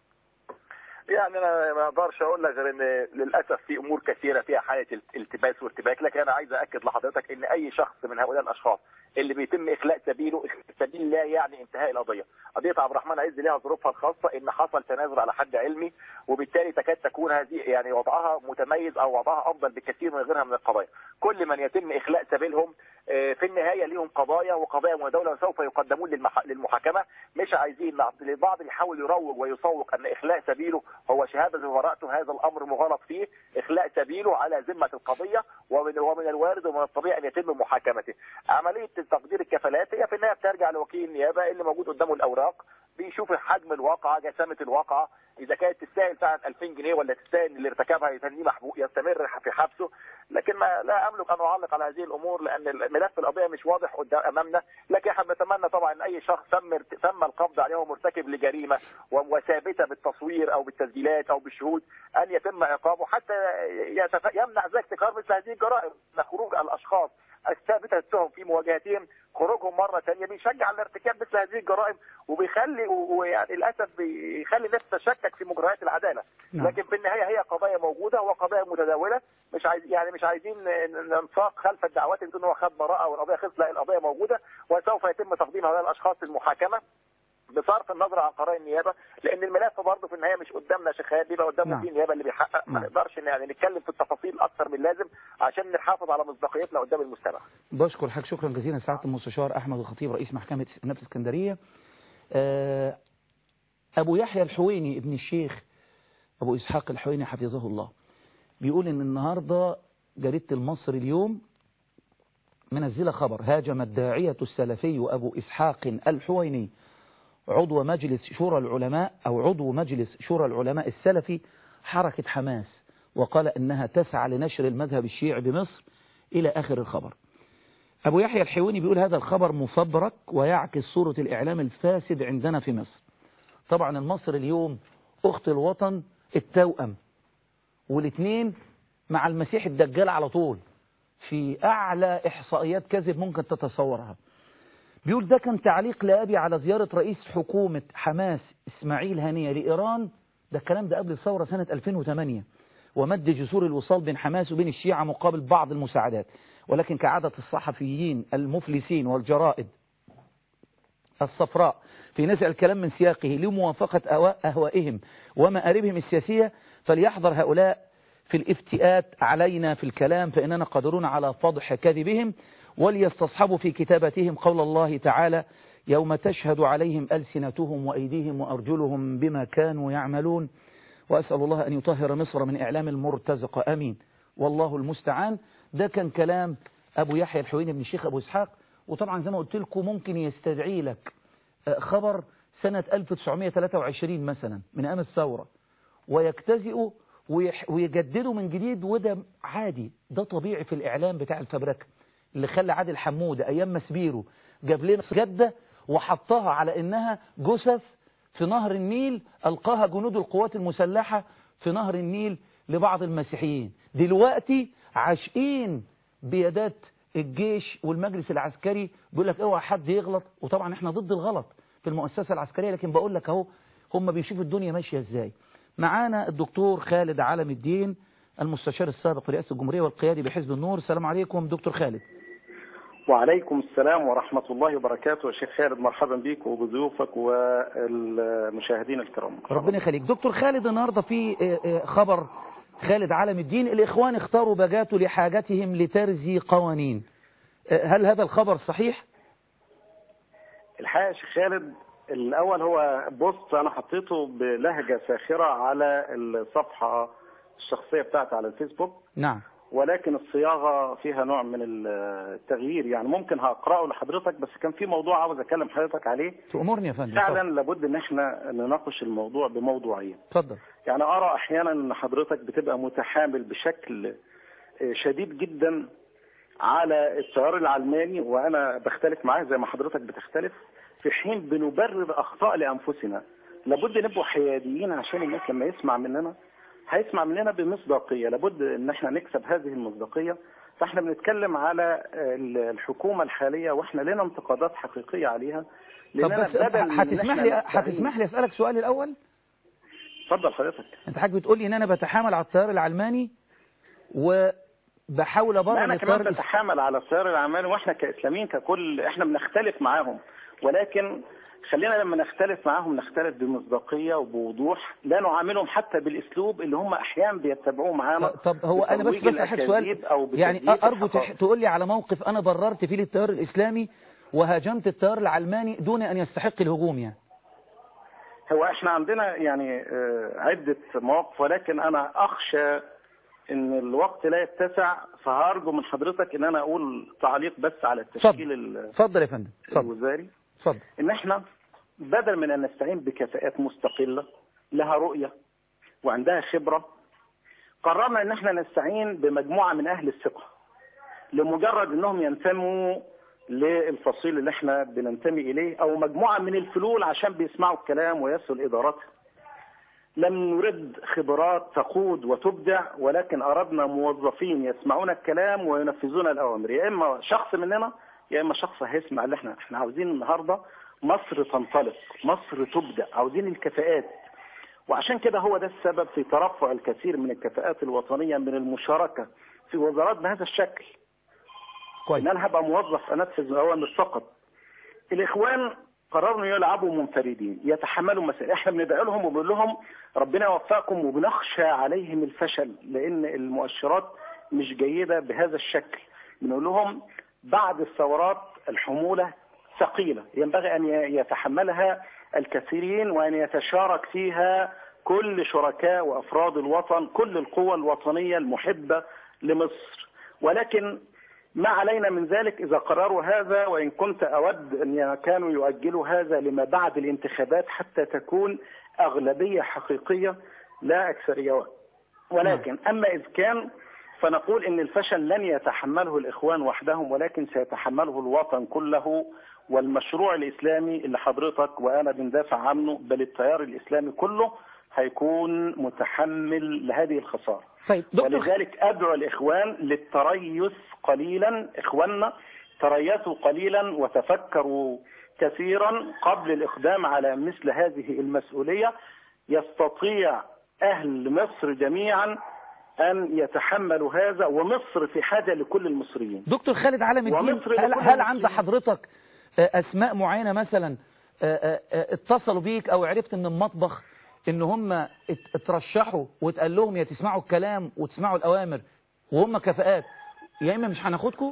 يعني انا ما اقدرش اقول لك غير ان للاسف في امور كثيره فيها حاله التباس وارتباك لكن انا عايز اكد لحضرتك ان اي شخص من هؤلاء الاشخاص اللي بيتم اخلاء سبيله إخلاء السبيل لا يعني انتهاء القضيه قضيه عبد الرحمن عز لها ظروفها الخاصه ان حصل تنازل على حد علمي وبالتالي تكاد تكون هذه يعني وضعها متميز او وضعها افضل بكثير من غيرها من القضايا كل من يتم اخلاء سبيلهم آه، في النهايه ليهم قضايا وقضايا مدوله وسوف يقدمون للمح... للمحاكمه مش عايزين البعض يحاول يروج ويسوق ان اخلاء سبيله هو شهاده براءته هذا الامر مغالط فيه اخلاء سبيله على ذمه القضيه ومن ومن الوارد ومن الطبيعي ان يتم محاكمته عمليه تقدير الكفالات هي في النهايه بترجع لوكيل النيابه اللي موجود قدامه الاوراق بيشوف حجم الواقعه جسامه الواقعه اذا كانت تستاهل فعلا 2000 جنيه ولا تستاهل اللي ارتكبها يتنيه محبوق يستمر في حبسه لكن ما لا املك ان اعلق على هذه الامور لان ملف القضيه مش واضح قدام امامنا لكن احنا بنتمنى طبعا ان اي شخص تم تم القبض عليه مرتكب لجريمه و- وثابته بالتصوير او بالتسجيلات او بالشهود ان يتم عقابه حتى يتف- يمنع ذلك تكرار مثل هذه الجرائم ان خروج الاشخاص الثابته التهم في مواجهتهم خروجهم مره ثانيه بيشجع على ارتكاب مثل هذه الجرائم وبيخلي و- ويعني للاسف بيخلي الناس تشكك في مجريات العداله نعم. لكن في النهايه هي قضايا موجوده وقضايا متداوله مش عايز يعني مش عايزين ن- ننساق خلف الدعوات اللي بتقول ان هو خد براءه والقضيه خلصت لا القضيه موجوده وسوف يتم تقديم هؤلاء الاشخاص للمحاكمه بصرف النظر عن قرار النيابه لان الملف برضه في النهايه مش قدامنا شيخات بيبقى قدام نعم. وكيل النيابه اللي بيحقق ما نعم. نقدرش يعني نتكلم في التفاصيل اكثر من اللازم عشان نحافظ على مصداقيتنا قدام المجتمع بشكر حضرتك شكرا جزيلا سعاده المستشار احمد الخطيب رئيس محكمه نفس اسكندريه آه، ابو يحيى الحويني ابن الشيخ ابو اسحاق الحويني حفظه الله بيقول ان النهارده جريده المصري اليوم منزله خبر هاجم الداعيه السلفي ابو اسحاق الحويني عضو مجلس شورى العلماء او عضو مجلس شورى العلماء السلفي حركه حماس وقال انها تسعى لنشر المذهب الشيعي بمصر الى اخر الخبر أبو يحيى الحيواني بيقول هذا الخبر مفبرك ويعكس صورة الإعلام الفاسد عندنا في مصر طبعا المصر اليوم أخت الوطن التوأم والاثنين مع المسيح الدجال على طول في أعلى إحصائيات كذب ممكن تتصورها بيقول ده كان تعليق لأبي على زيارة رئيس حكومة حماس إسماعيل هنية لإيران ده الكلام ده قبل الثورة سنة 2008 ومد جسور الوصال بين حماس وبين الشيعة مقابل بعض المساعدات ولكن كعادة الصحفيين المفلسين والجرائد الصفراء في نزع الكلام من سياقه لموافقة أهواء- أهوائهم ومآربهم السياسية فليحذر هؤلاء في الافتئات علينا في الكلام فإننا قادرون على فضح كذبهم وليستصحبوا في كتابتهم قول الله تعالى يوم تشهد عليهم ألسنتهم وأيديهم وأرجلهم بما كانوا يعملون وأسأل الله أن يطهر مصر من إعلام المرتزقة آمين والله المستعان ده كان كلام أبو يحيى الحويني بن الشيخ أبو إسحاق وطبعا زي ما قلت لكم ممكن يستدعي لك آه، خبر سنة 1923 مثلا من أيام الثورة ويجتزئوا ويح- ويجددوا من جديد وده عادي ده طبيعي في الإعلام بتاع الفبركة اللي خلى عادل حمودة أيام مسبيرو جاب لنا جدة وحطها على إنها جثث في نهر النيل ألقاها جنود القوات المسلحة في نهر النيل لبعض المسيحيين دلوقتي عاشقين بيدات الجيش والمجلس العسكري بيقول لك اوعى حد يغلط وطبعا احنا ضد الغلط في المؤسسة العسكرية لكن بقول لك اهو هم بيشوفوا الدنيا ماشية ازاي معانا الدكتور خالد علم الدين المستشار السابق لرئاسة الجمهورية والقيادي بحزب النور السلام عليكم دكتور خالد وعليكم السلام ورحمة الله وبركاته شيخ خالد مرحبا بك وبضيوفك والمشاهدين الكرام ربنا يخليك دكتور خالد النهاردة في آه، آه، خبر خالد علم الدين الإخوان اختاروا بجاته لحاجتهم لترزي قوانين آه، هل هذا الخبر صحيح؟ الحقيقة يا شيخ خالد الأول هو بوست أنا حطيته بلهجة ساخرة على الصفحة الشخصية بتاعتي على الفيسبوك نعم ولكن الصياغة فيها نوع من التغيير يعني ممكن هقرأه لحضرتك بس كان في موضوع عاوز أكلم حضرتك عليه تأمرني يا فندم فعلا اتفضل. لابد ان احنا نناقش الموضوع بموضوعية اتفضل يعني ارى احيانا ان حضرتك بتبقى متحامل بشكل آه، شديد جدا على التيار العلماني وانا بختلف معاه زي ما حضرتك بتختلف في حين بنبرر اخطاء لانفسنا لابد نبقوا حياديين عشان الناس لما يسمع مننا هيسمع مننا بمصداقيه لابد ان احنا نكسب هذه المصداقيه فاحنا بنتكلم على آه، الحكومه الحاليه واحنا لنا انتقادات حقيقيه عليها طب لأننا بس بدل من إن هتسمح إحنا لي نستعين- هتسمح لي اسالك سؤال الاول اتفضل حضرتك انت حضرتك بتقول لي ان انا بتحامل على التيار العلماني وبحاول ما ابرر انا التيار كمان الإس- بتحامل على التيار العمالي واحنا كاسلاميين ككل احنا بنختلف معاهم ولكن خلينا لما نختلف معاهم نختلف بمصداقيه وبوضوح لا نعاملهم حتى بالاسلوب اللي هم احيانا بيتبعوه معانا طب هو انا بس بترويج بسأل حضرتك سؤال الأكاذيب أو يعني بتزييف ارجو تح- الحقائق. تقول لي على موقف انا بررت فيه للتيار الاسلامي وهاجمت التيار العلماني دون ان يستحق الهجوم يعني هو احنا عندنا يعني آه، عده مواقف ولكن انا اخشى ان الوقت لا يتسع فهرجو من حضرتك ان انا اقول تعليق بس على التشكيل ال- اتفضل يا فندم اتفضل الوزاري اتفضل ان احنا بدل من ان نستعين بكفاءات مستقله لها رؤيه وعندها خبره قررنا ان احنا نستعين بمجموعه من اهل الثقه لمجرد انهم ينتموا للفصيل اللي احنا بننتمي اليه او مجموعه من الفلول عشان بيسمعوا الكلام ويسوا ادارتها لم نرد خبرات تقود وتبدع ولكن اردنا موظفين يسمعون الكلام وينفذون الاوامر يا اما شخص مننا يا اما شخص هيسمع اللي احنا احنا عاوزين النهارده مصر تنطلق مصر تبدع عاوزين الكفاءات وعشان كده هو ده السبب في ترفع الكثير من الكفاءات الوطنيه من المشاركه في وزارات بهذا الشكل كويس ان انا هبقى موظف انفذ اوامر فقط الاخوان قرروا يلعبوا منفردين يتحملوا مسائل احنا بندعي لهم وبنقول لهم ربنا يوفقكم وبنخشى عليهم الفشل لان المؤشرات مش جيده بهذا الشكل بنقول لهم بعد الثورات الحموله ثقيله ينبغي ان يتحملها الكثيرين وان يتشارك فيها كل شركاء وافراد الوطن كل القوى الوطنيه المحبه لمصر ولكن ما علينا من ذلك إذا قرروا هذا وإن كنت أود أن كانوا يؤجلوا هذا لما بعد الانتخابات حتى تكون أغلبية حقيقية لا أكثرية ولكن أما إذ كان فنقول إن الفشل لن يتحمله الإخوان وحدهم ولكن سيتحمله الوطن كله والمشروع الإسلامي اللي حضرتك وأنا بندافع عنه بل التيار الإسلامي كله هيكون متحمل لهذه الخسارة طيب دكتور ولذلك ادعو الاخوان للتريث قليلا اخواننا تريثوا قليلا وتفكروا كثيرا قبل الاقدام على مثل هذه المسؤوليه يستطيع اهل مصر جميعا ان يتحملوا هذا ومصر في حاجه لكل المصريين دكتور خالد علم الدين ومصر هل, لكل هل عند المسلمين. حضرتك آه، اسماء معينه مثلا آه، آه، آه، اتصلوا بيك او عرفت من المطبخ ان هم ات- اترشحوا واتقال لهم يا تسمعوا الكلام وتسمعوا الاوامر وهم كفاءات يا اما مش هناخدكم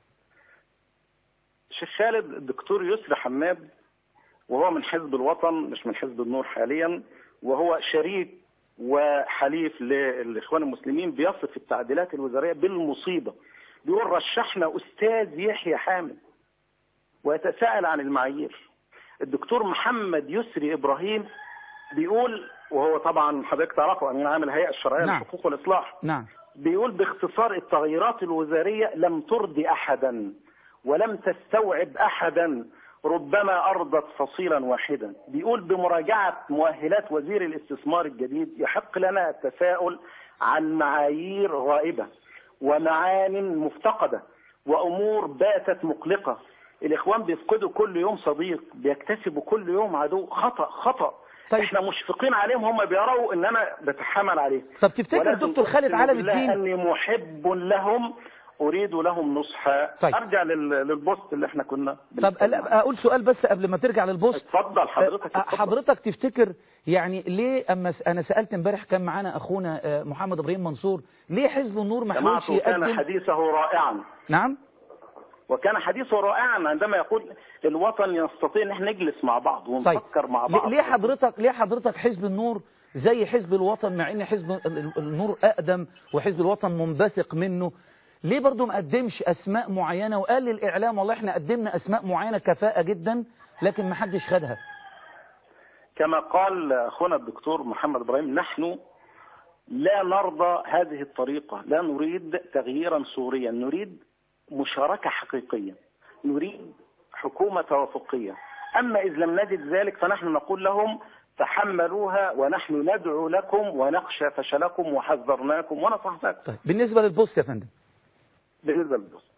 الشيخ خالد الدكتور يسري حماد وهو من حزب الوطن مش من حزب النور حاليا وهو شريك وحليف للاخوان المسلمين بيصف التعديلات الوزاريه بالمصيبه بيقول رشحنا استاذ يحيى حامد ويتساءل عن المعايير الدكتور محمد يسري ابراهيم بيقول وهو طبعا حضرتك تعرفه امين عام الهيئه الشرعيه نعم. للحقوق والاصلاح نعم بيقول باختصار التغييرات الوزارية لم ترضي أحدا ولم تستوعب أحدا ربما أرضت فصيلا واحدا بيقول بمراجعة مؤهلات وزير الاستثمار الجديد يحق لنا التساؤل عن معايير غائبة ومعان مفتقدة وأمور باتت مقلقة الإخوان بيفقدوا كل يوم صديق بيكتسبوا كل يوم عدو خطأ خطأ طيب. احنا مشفقين عليهم هم بيروا ان انا بتحمل عليه طب تفتكر ولكن دكتور خالد أقسم علم بالله الدين اني محب لهم اريد لهم نصحا طيب. ارجع لل- للبوست اللي احنا كنا طب بنتكلم عنه. لا، اقول سؤال بس قبل ما ترجع للبوست اتفضل حضرتك أه، اتفضل. حضرتك تفتكر يعني ليه اما س- انا سالت امبارح كان معانا اخونا آه، محمد ابراهيم منصور ليه حزب النور ما حاولش سمعته كان يقدم حديثه رائعا نعم وكان حديثه رائعا عندما يقول الوطن يستطيع ان احنا نجلس مع بعض طيب ونفكر مع بعض ل- ليه حضرتك ليه حضرتك حزب النور زي حزب الوطن مع ان حزب ال- ال- النور اقدم وحزب الوطن منبثق منه ليه برضو ما قدمش اسماء معينه وقال للاعلام والله احنا قدمنا اسماء معينه كفاءه جدا لكن ما حدش خدها كما قال اخونا الدكتور محمد ابراهيم نحن لا نرضى هذه الطريقه لا نريد تغييرا صوريا نريد مشاركه حقيقيه نريد حكومه توافقيه اما اذ لم نجد ذلك فنحن نقول لهم تحملوها ونحن ندعو لكم ونخشى فشلكم وحذرناكم ونصحناكم طيب بالنسبه للبوست يا فندم بالنسبه للبوست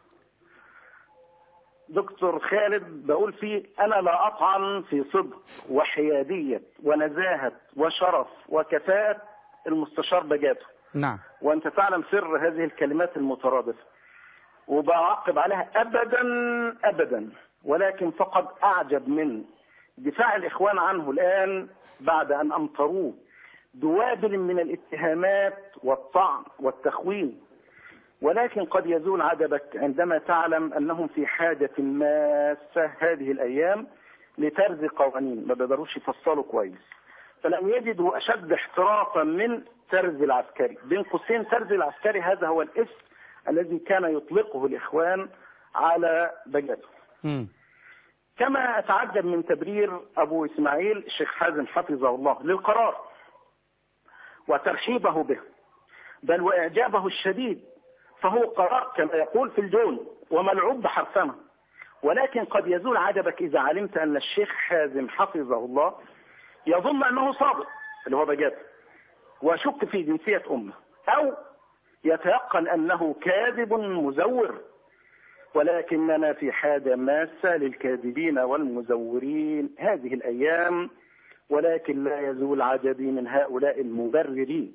دكتور خالد بقول فيه انا لا اطعن في صدق وحياديه ونزاهه وشرف وكفاءه المستشار بجاته نعم وانت تعلم سر هذه الكلمات المترادفه وبعقب عليها ابدا ابدا ولكن فقد اعجب من دفاع الاخوان عنه الان بعد ان امطروه دوابل من الاتهامات والطعن والتخوين ولكن قد يزول عجبك عندما تعلم انهم في حاجه ماسه هذه الايام لترز قوانين ما بيقدروش يفصلوا كويس فلم يجدوا اشد احترافا من ترزي العسكري بين قوسين ترزي العسكري هذا هو الاسم الذي كان يطلقه الإخوان على بجد مم. كما أتعجب من تبرير أبو إسماعيل الشيخ حازم حفظه الله للقرار وترحيبه به بل وإعجابه الشديد فهو قرار كما يقول في الجون وملعوب بحرفنه ولكن قد يزول عجبك إذا علمت أن الشيخ حازم حفظه الله يظن أنه صادق اللي هو بجد ويشك في جنسية أمه أو يتيقن أنه كاذب مزور ولكننا في حاجة ماسة للكاذبين والمزورين هذه الأيام ولكن لا يزول عجبي من هؤلاء المبررين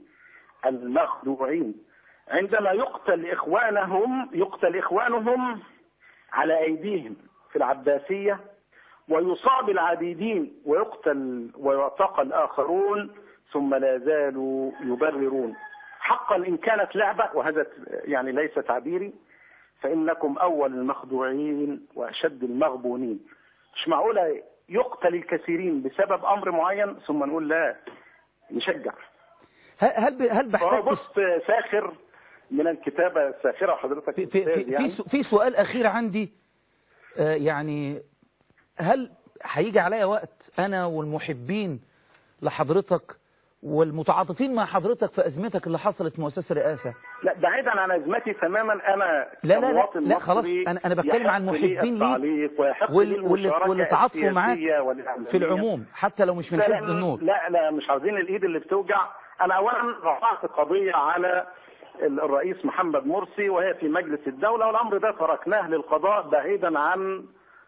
المخدوعين عندما يقتل إخوانهم يقتل إخوانهم على أيديهم في العباسية ويصاب العبيدين ويقتل ويعتقل الآخرون ثم لا زالوا يبررون حقا إن كانت لعبة وهذا يعني ليس تعبيري فإنكم أول المخدوعين وأشد المغبونين مش معقولة يقتل الكثيرين بسبب أمر معين ثم نقول لا نشجع ه- هل ب- هل هو بحتاج بص ساخر من الكتابة الساخرة حضرتك في, في, أستاذ في, يعني. في, سو- في سؤال أخير عندي آه، يعني هل هيجي عليا وقت أنا والمحبين لحضرتك والمتعاطفين مع حضرتك في أزمتك اللي حصلت في مؤسسة الرئاسة لا بعيدا عن ازمتي تماما انا لا، لا، لا، كمواطن لا، خلاص، مصري أنا- أنا بتكلم عن يحق لي محبين ليك التعليق ويحق وال- لي واللي المشاركة واللي تعاطفوا معاك السياسية والإعلامية. في العموم حتى لو مش من لا حزب لا, النور لا لا مش عاوزين الايد اللي بتوجع انا اولا رفعت قضيه على الرئيس محمد مرسي وهي في مجلس الدوله والامر ده تركناه للقضاء بعيدا عن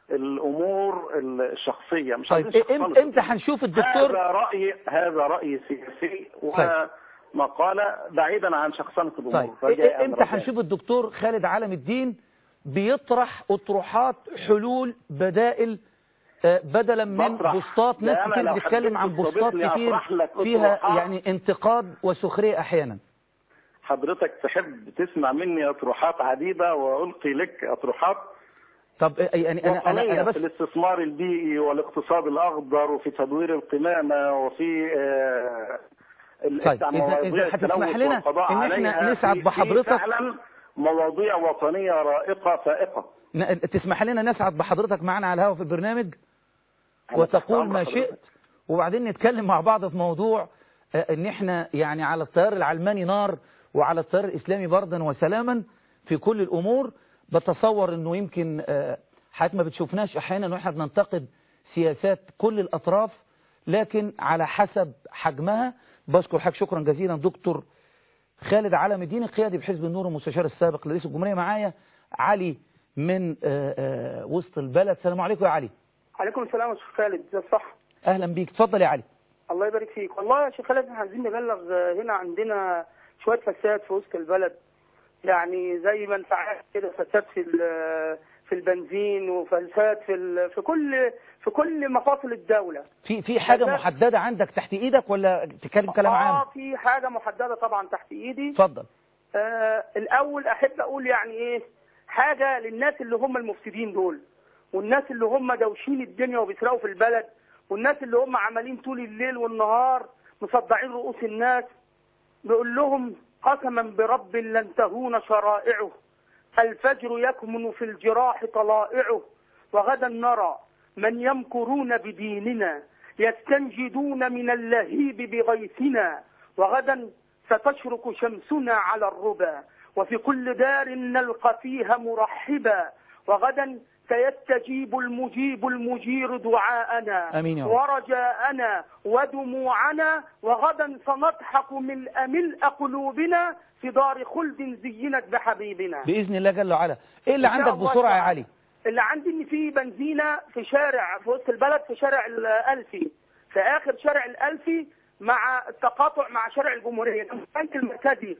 الامور الشخصيه مش طيب عايزين إيه- شخصنة. إم- امتى هنشوف الدكتور هذا راي هذا راي سياسي طيب. ومقاله بعيدا عن شخصنه الامور طيب رجاء إيه- امتى رجاء. هنشوف الدكتور خالد علم الدين بيطرح اطروحات حلول بدائل آه، بدلا من بطرح. بوستات ده ناس أنا كتير لو بتتكلم عن حبيت بوستات تستضيفني كتير أطرح لك فيها أطروحات. يعني انتقاد وسخرية احيانا حضرتك تحب تسمع مني اطروحات عديده والقي لك اطروحات طب آه، يعني انا انا وطنية انا بس في الاستثمار البيئي والاقتصاد الأخضر وفي تدوير القمامة وفي آه، ال- طيب، إذا- مواضيع إذا هتسمح التلوث لنا والقضاء إن إحنا عليها نسعد في- في بحضرتك. فعلا مواضيع وطنية رائقة فائقة ن- تسمح لنا نسعد بحضرتك معنا على الهواء في البرنامج أنا وتقول تحت أمر ما حضرتك. شئت وبعدين نتكلم مع بعض في موضوع آه، ان احنا يعني على التيار العلماني نار وعلى التيار الاسلامي بردا وسلاما في كل الامور بتصور انه يمكن آه، حضرتك ما بتشوفناش احيانا واحنا بننتقد سياسات كل الاطراف لكن على حسب حجمها بشكر حضرتك شكرا جزيلا دكتور خالد علم الدين القيادي بحزب النور المستشار السابق لرئيس الجمهوريه معايا علي من آه، آه، وسط البلد السلام عليكم يا علي عليكم السلام يا شيخ خالد ده صح اهلا بيك اتفضل يا علي الله يبارك فيك والله يا شيخ خالد احنا عايزين نبلغ آه، هنا عندنا شويه فساد في وسط البلد يعني زي ما انت عارف كده فساد في ال- في البنزين وفساد في ال- في كل في كل مفاصل الدوله في في حاجة لا. محددة عندك تحت ايدك ولا تتكلم كلام اه عام في حاجه محدده طبعا تحت ايدي اتفضل آه الاول احب اقول يعني ايه حاجه للناس اللي هم المفسدين دول والناس اللي هم دوشين الدنيا وبيسرقوا في البلد والناس اللي هم عمالين طول الليل والنهار مصدعين رؤوس الناس بيقول لهم قسما برب لن تهون شرائعه الفجر يكمن في الجراح طلائعه وغدا نرى من يمكرون بديننا يستنجدون من اللهيب بغيثنا وغدا ستشرق شمسنا على الربا وفي كل دار نلقى فيها مرحبا وغدا سيستجيب المجيب المجير دعاءنا آمين يا رب. ورجاءنا ودموعنا وغدا سنضحك ملء ملء قلوبنا في دار خلد زينت بحبيبنا بإذن الله جل وعلا ايه اللي إن شاء عندك الله بسرعة يا تعالى. علي اللي عندي ان في بنزينه في شارع في وسط البلد في شارع الالفي في اخر شارع الالفي مع التقاطع مع شارع الجمهوريه ده البنك المركزي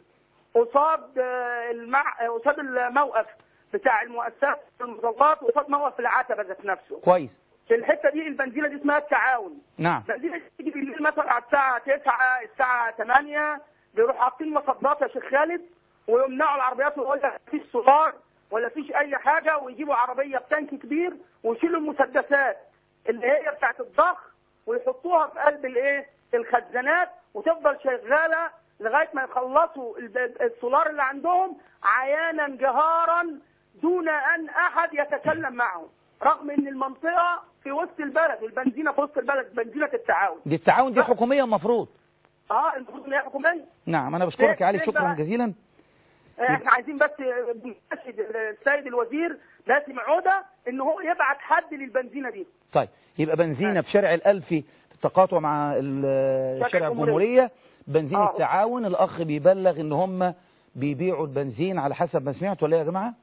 قصاد آه، المع... آه، قصاد الموقف بتاع المؤسسات المظلات وقصاد موقف العتبه ذات نفسه كويس في الحته دي البنزينه دي اسمها التعاون نعم بنزينه تيجي بالليل مثلا على الساعه 9 الساعه 8 بيروحوا حاطين مصدات يا شيخ خالد ويمنعوا العربيات ويقول لك مفيش سولار ولا فيش اي حاجه ويجيبوا عربيه بتانك كبير ويشيلوا المسدسات اللي هي بتاعت الضخ ويحطوها في قلب الايه الخزانات وتفضل شغاله لغايه ما يخلصوا الب- السولار اللي عندهم عيانا جهارا دون ان احد يتكلم معهم رغم ان المنطقه في وسط البلد والبنزينه في وسط البلد بنزينه التعاون دي التعاون دي حكومية المفروض اه المفروض ان هي حكوميه نعم أنا بشكرك يا علي فين شكرا بقى؟ جزيلا احنا عايزين بس نناشد السيد الوزير لازم عوده ان هو يبعت حد للبنزينه دي طيب يبقى بنزينة في شارع الألفي في التقاطع مع ال- شارع الجمهورية بنزين آه. التعاون الأخ بيبلغ إن هم بيبيعوا البنزين على حسب ما سمعت ولا إيه يا جماعة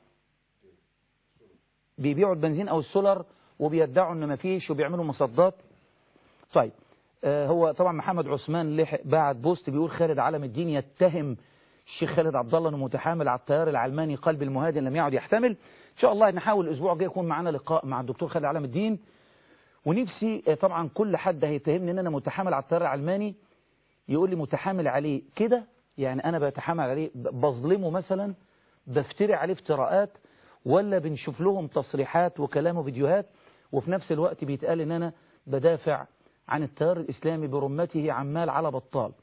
بيبيعوا البنزين أو السولر وبيدعوا إن مفيش وبيعملوا مصدات طيب آه هو طبعا محمد عثمان لحق بعت بوست بيقول خالد علم الدين يتهم الشيخ خالد عبد الله انه متحامل على التيار العلماني قلب المهادن لم يعد يحتمل ان شاء الله نحاول الاسبوع الجاي يكون معنا لقاء مع الدكتور خالد علم الدين ونفسي آه، طبعا كل حد هيتهمني ان انا متحامل على التيار العلماني يقول لي متحامل عليه كده يعني انا بتحامل عليه ب- بظلمه مثلا بفتري عليه افتراءات ولا بنشوف لهم تصريحات وكلام وفيديوهات وفي نفس الوقت بيتقال ان انا بدافع عن التيار الاسلامي برمته عمال على بطال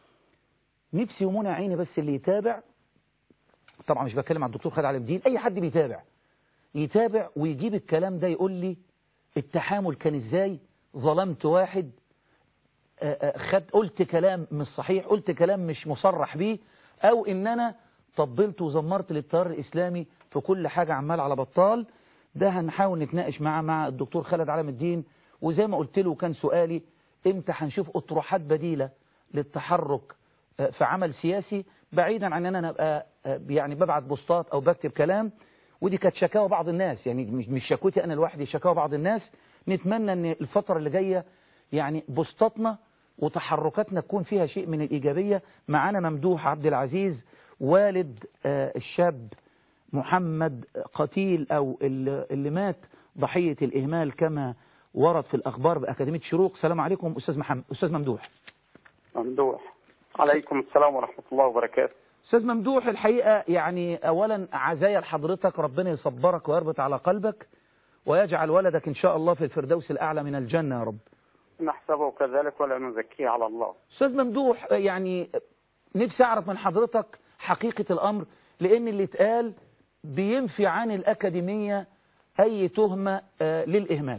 نفسي ومنى عيني بس اللي يتابع طبعا مش بتكلم عن الدكتور خالد علي الدين اي حد بيتابع يتابع ويجيب الكلام ده يقول لي التحامل كان ازاي ظلمت واحد آه، آه، خد قلت كلام مش صحيح قلت كلام مش مصرح بيه او ان انا طبلت وزمرت للتيار الاسلامي في كل حاجة عمال على بطال ده هنحاول نتناقش معاه مع الدكتور خالد علم الدين وزي ما قلت له كان سؤالي امتى هنشوف اطروحات بديلة للتحرك آه، في عمل سياسي بعيدا عن ان انا ابقى آه، يعني ببعت بوستات او بكتب كلام ودي كانت شكاوى بعض الناس يعني مش مش شكوتي انا لوحدي شكاوى بعض الناس نتمنى ان الفترة اللي جاية يعني بوستاتنا وتحركاتنا تكون فيها شيء من الإيجابية معانا ممدوح عبد العزيز والد آه، الشاب محمد قتيل أو اللي اللي مات ضحية الإهمال كما ورد في الأخبار بأكاديمية شروق سلام عليكم أستاذ محمد أستاذ ممدوح ممدوح عليكم السلام ورحمة الله وبركاته أستاذ ممدوح الحقيقة يعني أولا عزايا لحضرتك ربنا يصبرك ويربط على قلبك ويجعل ولدك إن شاء الله في الفردوس الأعلى من الجنة يا رب نحسبه كذلك ولا نزكيه على الله أستاذ ممدوح يعني نفسي أعرف من حضرتك حقيقة الأمر لأن اللي اتقال بينفي عن الأكاديمية أي تهمة آه، للإهمال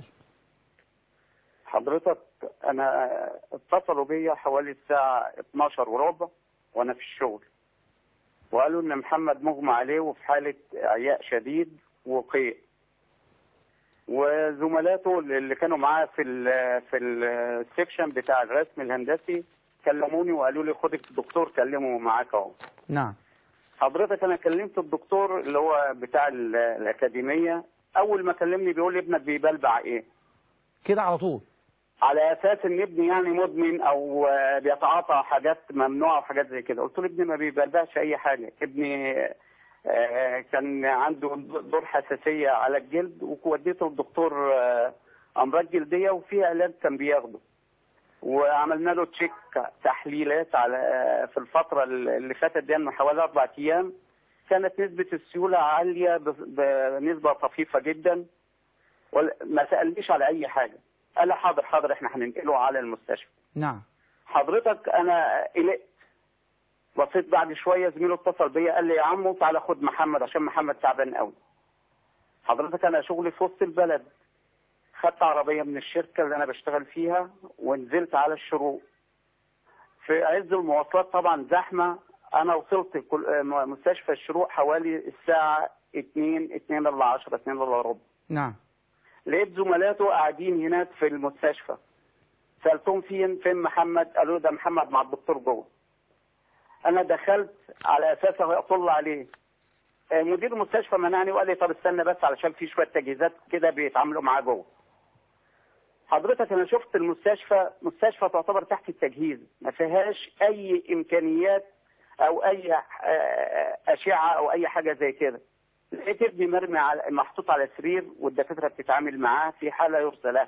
حضرتك انا اتصلوا بيا حوالي الساعة 12 وربع وانا في الشغل وقالوا ان محمد مغمى عليه وفي حالة اعياء شديد وقيء وزملاته اللي كانوا معاه في ال في السكشن بتاع الرسم الهندسي كلموني وقالوا لي خد الدكتور كلمه معاك اهو نعم حضرتك انا كلمت الدكتور اللي هو بتاع ال- الاكاديميه اول ما كلمني بيقول لي ابنك بيبلبع ايه كده على طول على اساس ان ابني يعني مدمن او آه، بيتعاطى حاجات ممنوعه وحاجات زي كده قلت له ابني ما بيبلبعش اي حاجه ابني آه، كان عنده دور حساسيه على الجلد ووديته للدكتور آه، امراض جلديه وفي علاج كان بياخده وعملنا له تشيك تحليلات على آه، في الفتره اللي فاتت دي من حوالي اربع ايام كانت نسبه السيوله عاليه ب- بنسبه طفيفه جدا ولا- ما سالنيش على اي حاجه قال لي حاضر حاضر احنا هننقله على المستشفى نعم حضرتك انا قلقت بصيت بعد شويه زميله اتصل بيا قال لي يا عمو تعالى خد محمد عشان محمد تعبان قوي حضرتك انا شغلي في وسط البلد خدت عربيه من الشركه اللي انا بشتغل فيها ونزلت على الشروق في عز المواصلات طبعا زحمه انا وصلت كل- آه، مستشفى الشروق حوالي الساعه 2 2 الا 10 2 الا ربع نعم لقيت زملاته قاعدين هناك في المستشفى سالتهم فين فين محمد قالوا لي ده محمد مع الدكتور جوه انا دخلت على اساس اطل عليه آه، مدير المستشفى منعني وقال لي طب استنى بس علشان في شويه تجهيزات كده بيتعاملوا معاه جوه حضرتك انا شفت المستشفى مستشفى تعتبر تحت التجهيز ما فيهاش اي امكانيات او اي آه، اشعه او اي حاجه زي كده لقيت ابني مرمي على محطوط على سرير والدكاتره بتتعامل معاه في حاله يرثى له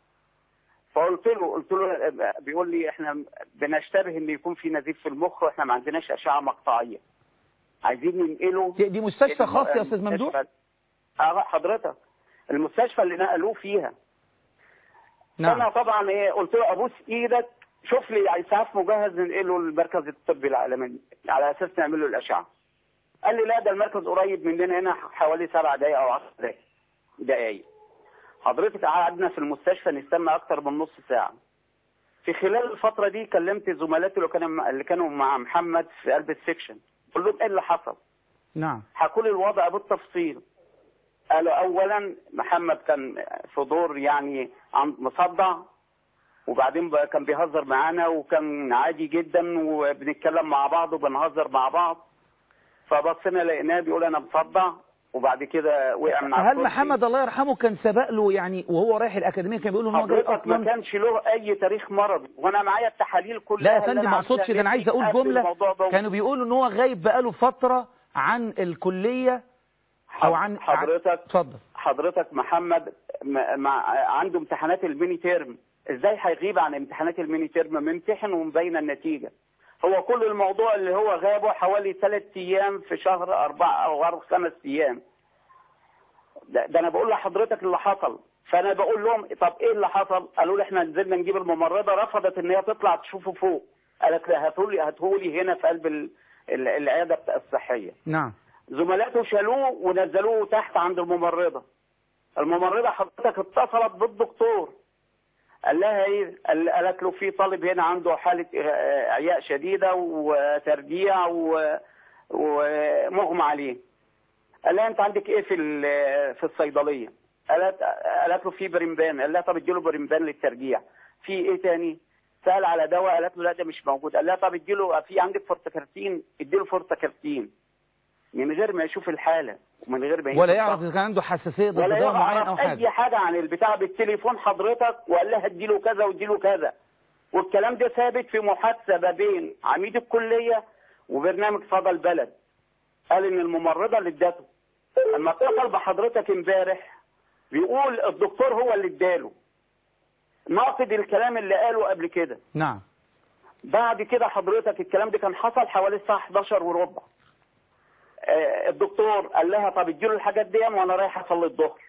فقلت له قلت له بيقول لي احنا بنشتبه ان يكون في نزيف في المخ واحنا ما عندناش اشعه مقطعيه عايزين ننقله دي دي مستشفى خاص يا أستاذ ممدوح المستشفى- اه حضرتك المستشفى اللي نقلوه فيها نعم انا طبعا ايه قلت له ابوس ايدك شوف لي اسعاف مجهز ننقله للمركز الطبي العالمي على اساس نعمل له الاشعه قال لي لا ده المركز قريب مننا هنا حوالي سبع دقائق او 10 دقائق دقائق حضرتك قعدنا في المستشفى نستنى اكتر من نص ساعه في خلال الفتره دي كلمت زملاتي اللي كانوا اللي كانوا مع محمد في قلب السكشن قلت لهم ايه اللي حصل نعم حكوا لي الوضع بالتفصيل قالوا اولا محمد كان في دور يعني عن- مصدع وبعدين بقى كان بيهزر معانا وكان عادي جدا وبنتكلم مع بعض وبنهزر مع بعض فبصينا لقيناه بيقول انا مصدع وبعد كده وقع من على هل الكرسي. محمد الله يرحمه كان سبق له يعني وهو رايح الأكاديمية كان بيقول ان هو جاي حضرتك ما أصلا كانش له اي تاريخ مرضي وانا معايا التحاليل كلها لا يا اللي فندم أنا ما اقصدش عاملها ده انا عايز اقول قبل جملة الموضوع ده. كانوا بيقولوا ان هو غايب بقاله فترة عن الكلية او عن عن- حضرتك اتفضل حضرتك محمد م- مع عنده امتحانات الميني تيرم ازاي هيغيب عن امتحانات الميني تيرم ممتحن ومبين النتيجه هو كل الموضوع اللي هو غابه حوالي ثلاث ايام في شهر أربعة او أربع خمس ايام ده, ده انا بقول لحضرتك اللي حصل فانا بقول لهم طب ايه اللي حصل قالوا لي احنا نزلنا نجيب الممرضه رفضت ان هي تطلع تشوفه فوق قالت لي هاتولي هاتولي هنا في قلب ال- ال- العياده بتاع الصحيه نعم زملاته شالوه ونزلوه تحت عند الممرضة الممرضة حضرتك اتصلت بالدكتور قال لها ايه قال- قالت له في طالب هنا عنده حالة آه، اعياء شديدة وترجيع و- ومغمى عليه قال لها انت عندك ايه في ال- في الصيدلية قالت قالت له في بريمبان قال لها طب اديله بريمبان للترجيع في ايه تاني سأل على دواء قالت له لا ده مش موجود قال لها طب اديله في عندك فورتكارتين اديله فورتكارتين من غير ما يشوف الحالة ومن غير ما ولا يشوف يعرف اذا كان عنده حساسية ضد ولا دواء معين او يعرف حاجة اي حاجه عن البتاع بالتليفون حضرتك وقال لها اديله كذا واديله كذا والكلام ده ثابت في محادثه ما بين عميد الكليه وبرنامج صدى البلد قال ان الممرضه اللي ادته لما اتصل بحضرتك امبارح بيقول الدكتور هو اللي اداله ناقد الكلام اللي قاله قبل كده نعم بعد كده حضرتك الكلام ده كان حصل حوالي الساعه 11 وربع آه، الدكتور قال لها طب اديله الحاجات دي وانا رايح اصلي الظهر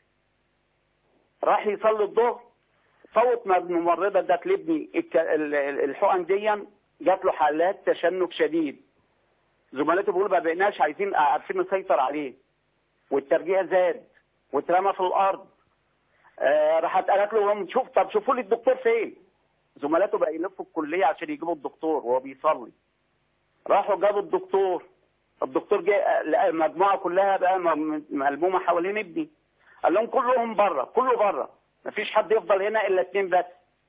راح يصلي الظهر فوت ما الممرضه ادت لابني الك- ال- ال- الحقن دي جات له حالات تشنج شديد زملاته بيقولوا ما بقيناش عايزين عارفين نسيطر عليه والترجيع زاد واترمى في الارض آه راحت قالت له شوف طب شوفوا لي الدكتور فين زملاته بقى يلفوا الكليه عشان يجيبوا الدكتور وهو بيصلي راحوا جابوا الدكتور الدكتور جه لقى المجموعه كلها بقى م- ملمومه حوالين ابني قال لهم كلهم بره كله بره مفيش حد يفضل هنا الا اتنين بس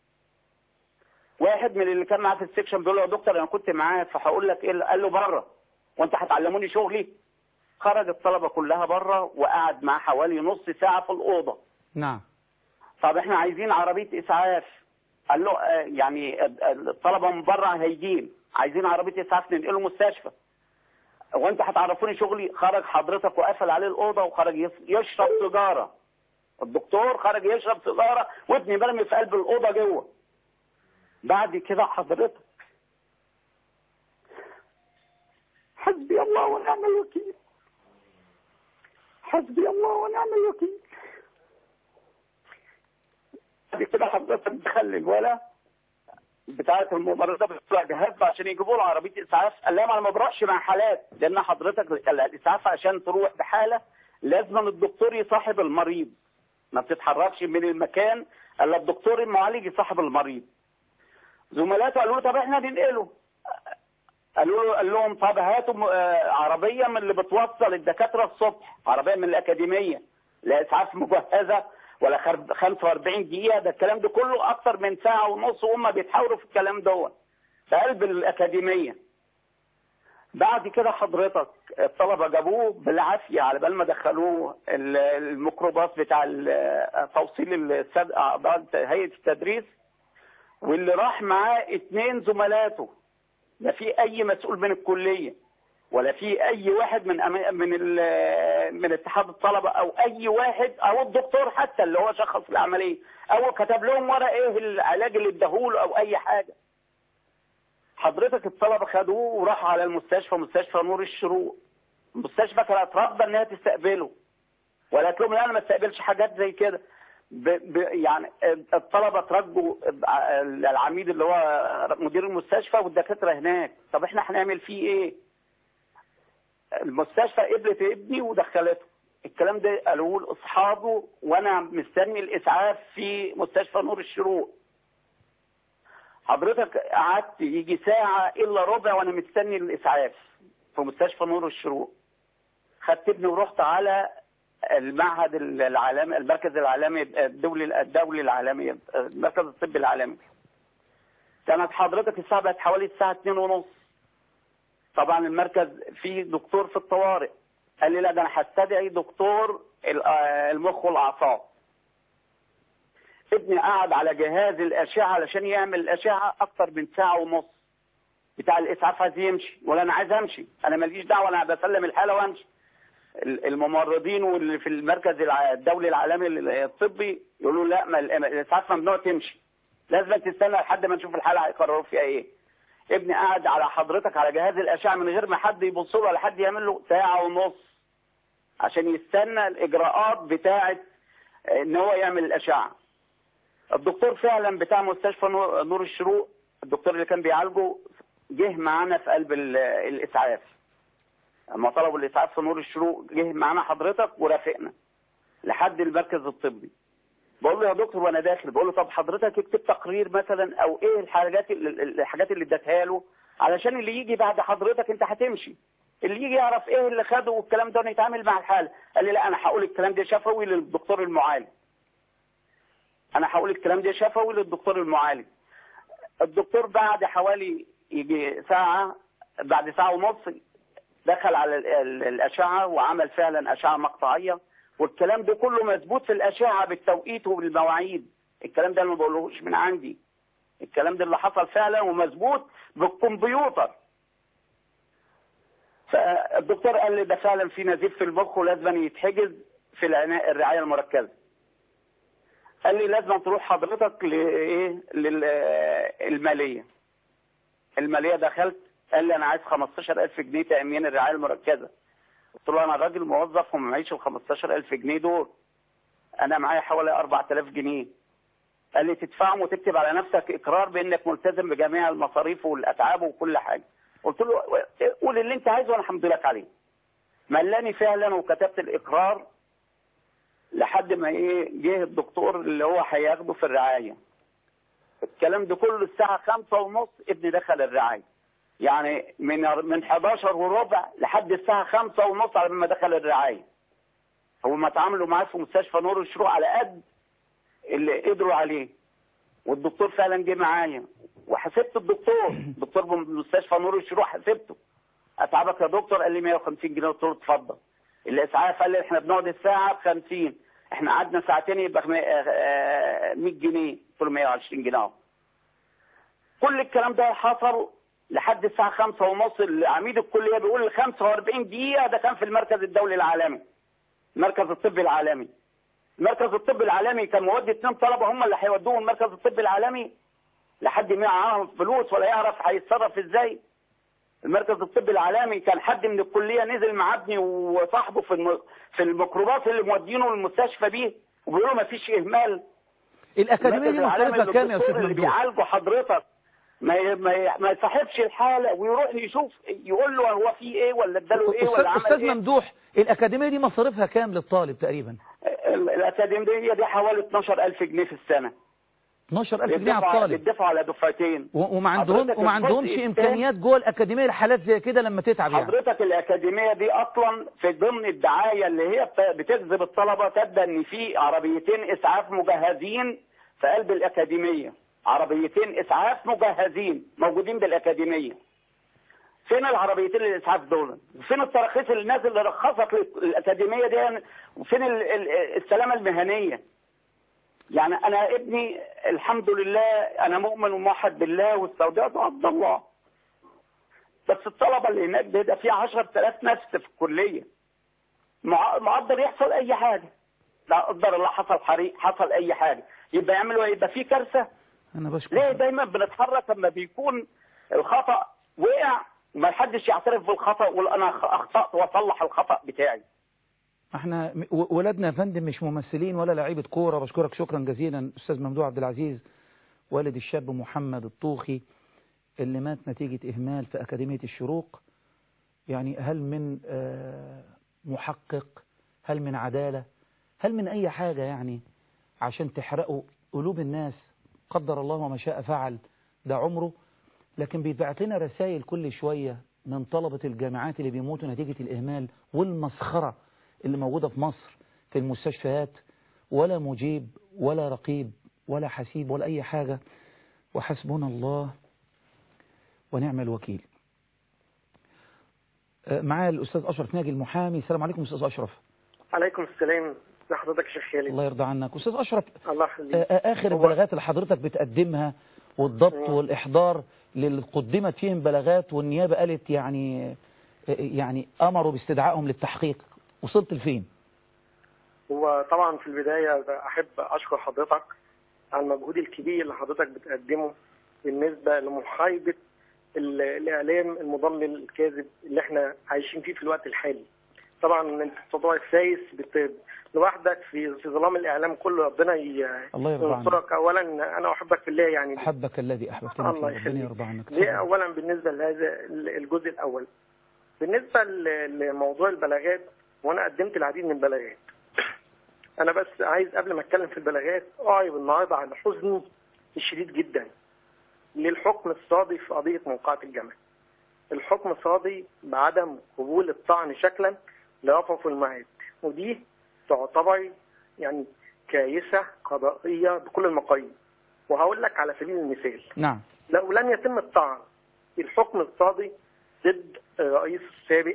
واحد من اللي كان معاه في السكشن بيقول له يا دكتور انا كنت معاه فهقول لك ايه اللي- قال له بره وانت هتعلموني شغلي خرج الطلبه كلها بره وقعد معاه حوالي نص ساعه في الاوضه نعم طب احنا عايزين عربيه اسعاف قال له آه، يعني ال- ال- الطلبه من بره هيجين عايزين عربيه اسعاف ننقله مستشفى وانت هتعرفوني شغلي خرج حضرتك وقفل عليه الاوضه وخرج يس- يشرب سيجاره الدكتور خرج يشرب سيجاره وابني مرمي في قلب الاوضه جوه بعد كده حضرتك حسبي الله ونعم الوكيل حسبي الله ونعم الوكيل بعد كده حضرتك دخل الولا بتاعه الممرضه بتطلع جهاز عشان يجيبوا له عربيه اسعاف قال لهم انا ما بروحش مع حالات لان حضرتك ال- الاسعاف عشان تروح بحاله لازم الدكتور يصاحب المريض ما بتتحركش من المكان الا الدكتور المعالج يصاحب المريض زملاته قالوا له طب احنا ننقله قالوا له قال لهم طب هاتوا م- آه، عربيه من اللي بتوصل الدكاتره الصبح عربيه من الاكاديميه لا اسعاف مجهزه ولا خر- 45 دقيقه ده الكلام ده كله اكتر من ساعه ونص وهم بيتحاوروا في الكلام دوت في قلب الاكاديميه بعد كده حضرتك الطلبه جابوه بالعافيه على بال ما دخلوه ال- الميكروباص بتاع ال- توصيل السد- اعضاء هيئه التدريس واللي راح معاه اتنين زملاته لا في اي مسؤول من الكليه ولا في اي واحد من أما- من ال- من اتحاد الطلبه او اي واحد او الدكتور حتى اللي هو شخص العمليه او كتب لهم ورا ايه العلاج اللي اداهوله او اي حاجه حضرتك الطلبه خدوه وراحوا على المستشفى مستشفى نور الشروق المستشفى كانت رافضه ان هي تستقبله ولا قالت لهم لا انا ما استقبلش حاجات زي كده ب... ب... يعني الطلبه ترجوا العميد اللي هو مدير المستشفى والدكاتره هناك طب احنا هنعمل فيه ايه المستشفى قبلت ابني ودخلته الكلام ده قالوه لاصحابه وانا مستني الاسعاف في مستشفى نور الشروق حضرتك قعدت يجي ساعه الا ربع وانا مستني الاسعاف في مستشفى نور الشروق خدت ابني ورحت على المعهد العالمي المركز العالمي الدولي الدولي العالمي المركز الطبي العالمي كانت حضرتك الساعه بقت حوالي الساعه 2 ونص طبعا المركز فيه دكتور في الطوارئ قال لي لا ده انا هستدعي دكتور المخ والاعصاب ابني قعد على جهاز الاشعه علشان يعمل الاشعه اكتر من ساعه ونص بتاع الاسعاف عايز يمشي ولا انا عايز امشي انا ماليش دعوه انا بسلم الحاله وامشي الممرضين واللي في المركز الدولي العالمي الطبي يقولوا لا ما الاسعاف ممنوع تمشي لازم تستنى لحد ما نشوف الحاله هيقرروا فيها ايه ابني قاعد على حضرتك على جهاز الاشعه من غير ما حد يبص له ولا حد يعمل له ساعه ونص عشان يستنى الاجراءات بتاعه ان هو يعمل الاشعه الدكتور فعلا بتاع مستشفى نور الشروق الدكتور اللي كان بيعالجه جه معانا في قلب الاسعاف اما طلبوا الاسعاف في نور الشروق جه معانا حضرتك ورافقنا لحد المركز الطبي بقول له يا دكتور وانا داخل بقول له طب حضرتك اكتب تقرير مثلا او ايه الحاجات الحاجات اللي اديتها له علشان اللي يجي بعد حضرتك انت هتمشي اللي يجي يعرف ايه اللي خده والكلام ده يتعامل مع الحاله قال لي لا انا هقول الكلام ده شفوي للدكتور المعالج انا هقول الكلام ده شفوي للدكتور المعالج الدكتور بعد حوالي يجي ساعه بعد ساعه ونص دخل على الاشعه وعمل فعلا اشعه مقطعيه والكلام ده كله مثبوت في الاشعه بالتوقيت وبالمواعيد الكلام ده انا ما بقولهوش من عندي الكلام ده اللي حصل فعلا ومثبوت بالكمبيوتر فالدكتور قال لي ده فعلا في نزيف في المخ ولازم يتحجز في العنايه الرعايه المركزه قال لي لازم تروح حضرتك لايه للماليه الماليه دخلت قال لي انا عايز 15000 جنيه تامين الرعايه المركزه قلت له انا راجل موظف ومعيش ال 15000 جنيه دول انا معايا حوالي 4000 جنيه قال لي تدفعهم وتكتب على نفسك اقرار بانك ملتزم بجميع المصاريف والاتعاب وكل حاجه قلت له قول اللي انت عايزه وانا الحمد لك عليه ملاني فعلا وكتبت الاقرار لحد ما ايه جه الدكتور اللي هو هياخده في الرعايه الكلام ده كله الساعه خمسة ونص ابني دخل الرعايه يعني من من 11 وربع لحد الساعه خمسة ونص على ما دخل الرعايه هو ما اتعاملوا معاه في مستشفى نور الشروق على قد اللي قدروا عليه والدكتور فعلا جه معايا وحسبت الدكتور الدكتور بمستشفى نور الشروق حسبته اتعبك يا دكتور قال لي 150 جنيه قلت له اتفضل الاسعاف قال لي احنا بنقعد الساعه ب 50 احنا قعدنا ساعتين يبقى 100 جنيه قلت له 120 جنيه اهو كل الكلام ده حصل لحد الساعه 5 ونص عميد الكليه بيقول 45 دقيقه ده كان في المركز الدولي العالمي المركز الطبي العالمي المركز الطبي العالمي كان مودي اثنين طلبه هم اللي هيودوهم المركز الطبي العالمي لحد ما معاهم فلوس ولا يعرف هيتصرف ازاي المركز الطبي العالمي كان حد من الكليه نزل مع ابني وصاحبه في الم... في الميكروباص اللي مودينه المستشفى بيه وبيقولوا ما فيش اهمال الاكاديميه دي مصاريفها كام يا استاذ اللي ممدوح؟ بيعالجوا حضرتك ما ي... ما, ي... ما يصاحبش الحاله ويروح يشوف يقول له هو في ايه ولا اداله ايه استاذ ولا عمل استاذ ايه ممدوح الاكاديميه دي مصاريفها كام للطالب تقريبا؟ ال- الاكاديميه دي حوالي 12000 جنيه في السنه 12000 جنيه على بيدفعوا- الطالب بيدفعوا على دفعتين و- وما عندهم حضرتك وما عندهمش الجزء امكانيات جوه الاكاديميه لحالات زي كده لما تتعب يعني حضرتك الأكاديمية دي أصلا في ضمن الدعاية اللي هي بت- بتجذب الطلبة تبدأ إن في عربيتين إسعاف مجهزين في قلب الأكاديمية عربيتين إسعاف مجهزين موجودين بالأكاديمية فين العربيتين الإسعاف دول؟ وفين التراخيص الناس اللي رخصت للأكاديمية دي وفين ال- ال- السلامة المهنية؟ يعني أنا ابني الحمد لله أنا مؤمن وموحد بالله واستودعت عبد الله بس الطلبه اللي هناك ده ده في 10000 نفس في الكليه مع- مقدر يحصل اي حاجه لا قدر الله حصل حريق حصل اي حاجه يبقى يعملوا إيه؟ يبقى في كارثه انا بشكر ليه دايما بنتحرك لما بيكون الخطا وقع وما حدش يعترف بالخطا ويقول انا أخ- اخطات واصلح الخطا بتاعي احنا م- و- ولادنا يا فندم مش ممثلين ولا لعيبة كورة بشكرك شكرا جزيلا أستاذ ممدوح عبد العزيز والد الشاب محمد الطوخي اللي مات نتيجة إهمال في أكاديمية الشروق يعني هل من آه، محقق هل من عدالة هل من أي حاجة يعني عشان تحرقوا قلوب الناس قدر الله وما شاء فعل ده عمره لكن بيبعت لنا رسائل كل شوية من طلبة الجامعات اللي بيموتوا نتيجة الإهمال والمسخرة اللي موجودة في مصر في المستشفيات ولا مجيب ولا رقيب ولا حسيب ولا أي حاجة وحسبنا الله ونعم الوكيل آه، معايا الأستاذ أشرف ناجي المحامي السلام عليكم أستاذ أشرف عليكم السلام لحضرتك يا شيخ خالد الله يرضى عنك أستاذ أشرف الله آه، يخليك آه، آخر البلاغات اللي حضرتك بتقدمها والضبط والإحضار اللي قدمت فيهم بلاغات والنيابة قالت يعني آه، يعني أمروا باستدعائهم للتحقيق وصلت لفين؟ وطبعا في البداية أحب أشكر حضرتك على المجهود الكبير اللي حضرتك بتقدمه بالنسبة لمحايدة ال- الإعلام المضلل الكاذب اللي احنا عايشين فيه في الوقت الحالي طبعا انت تطوع السايس بت... لوحدك في في ظلام الإعلام كله ربنا ي... الله يرضى عنك ينصرك أولا أنا أحبك في الله يعني أحبك الذي أحببتني الله فيه ربنا يخليك. يرضى عنك دي اتفضل. اولا بالنسبه لهذا الجزء الاول بالنسبه ل- لموضوع البلاغات وانا قدمت العديد من البلاغات انا بس عايز قبل ما اتكلم في البلاغات اعرب النهارده عن حزني الشديد جدا للحكم الصادي في قضيه موقعة الجمل الحكم صادي بعدم قبول الطعن شكلا لرفض المعاد ودي تعتبر يعني كارثه قضائيه بكل المقاييس وهقول لك على سبيل المثال نعم لو لم يتم الطعن في الحكم القاضي ضد الرئيس السابق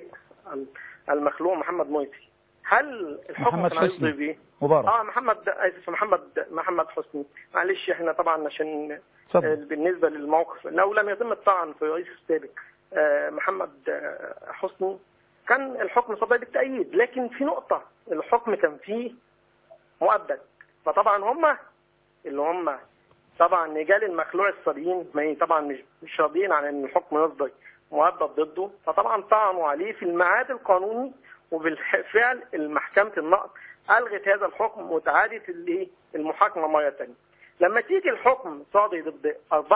المخلوع محمد مرسي هل الحكم محمد كان هيصدر حسني. بيه؟ مبارك اه محمد اسف محمد محمد حسني معلش احنا طبعا عشان آه، اتفضل بالنسبه للموقف لو لم يتم الطعن في الرئيس السابق آه، محمد آه، حسني كان الحكم صدر بالتأييد لكن في نقطة الحكم كان فيه مؤبد فطبعا هم اللي هم طبعا رجال المخلوع الصابئين ما هي طبعا مش مش راضيين على ان الحكم يصدر مؤبد ضده فطبعا طعنوا عليه في الميعاد القانوني وبالفعل المحكمة النقض ألغت هذا الحكم وتعادت الايه المحاكمة مرة ثانية لما تيجي الحكم صادر ضد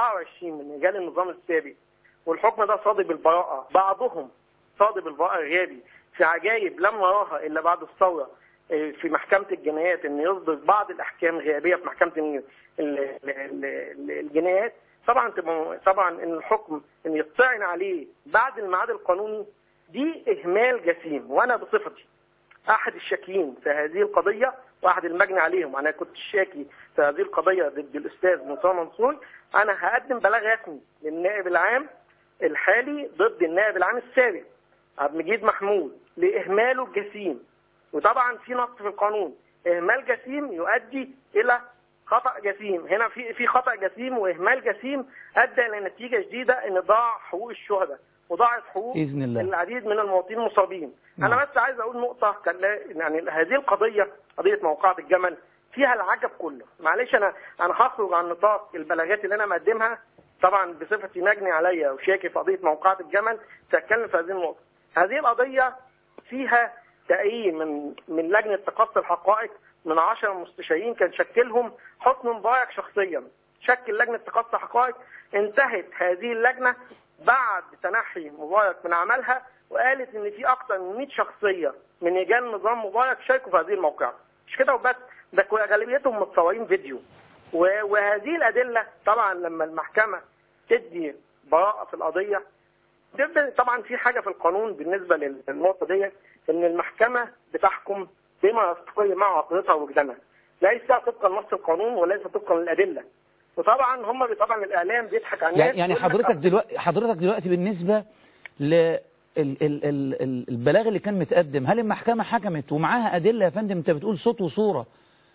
24 من رجال النظام السابق والحكم ده صادر بالبراءة بعضهم صادر بالبراءة الغيابي في عجائب لم نراها إلا بعد الثورة آه، في محكمة الجنايات إن يصدر بعض الأحكام غيابية في محكمة ال- ال- ال- ال- الجنايات طبعا تبقى- طبعا إن الحكم إن يطعن عليه بعد الميعاد القانوني دي إهمال جسيم وأنا بصفتي احد الشاكين في هذه القضيه واحد المجني عليهم انا كنت شاكي في هذه القضيه ضد الاستاذ مصطفى منصور انا هقدم بلاغ رسمي للنائب العام الحالي ضد النائب العام السابق عبد المجيد محمود لاهماله الجسيم وطبعا في نص في القانون اهمال جسيم يؤدي الى خطا جسيم هنا في في خطا جسيم واهمال جسيم ادى الى نتيجه جديده ان ضاع حقوق الشهداء وضاعت حقوق بإذن الله. العديد من المواطنين المصابين نعم. انا بس عايز اقول نقطه كان لا- يعني هذه القضيه قضيه موقعة الجمل فيها العجب كله معلش انا انا هخرج عن نطاق البلاغات اللي انا مقدمها طبعا بصفتي مجني عليا وشاكي في قضيه موقعة الجمل ساتكلم في هذه النقطه هذه القضيه فيها تأييد من من لجنه تقصي الحقائق من 10 مستشارين كان شكلهم حسن مبارك شخصيا شكل لجنه تقصي الحقائق انتهت هذه اللجنه بعد تنحي مبارك من عملها وقالت ان في اكثر من 100 شخصيه من رجال نظام مبارك شاركوا في هذه الموقعه مش كده وبس ده كو- غالبيتهم متصورين فيديو و- وهذه الادله طبعا لما المحكمه تدي براءه في القضيه تبدا طبعا في حاجه في القانون بالنسبه للنقطه ديت ان المحكمه بتحكم بما يستقل مع عقيدتها ووجدانها ليس طبقا لنص القانون وليس طبقا للادله وطبعا هم طبعا الاعلام بيضحك على الناس يعني يعني يقول لك حضرتك دلوقتي حضرتك دلوقتي بالنسبة ل ال- ال- ال- ال- البلاغ اللي كان متقدم هل المحكمة حكمت ومعاها أدلة يا فندم أنت بتقول صوت وصورة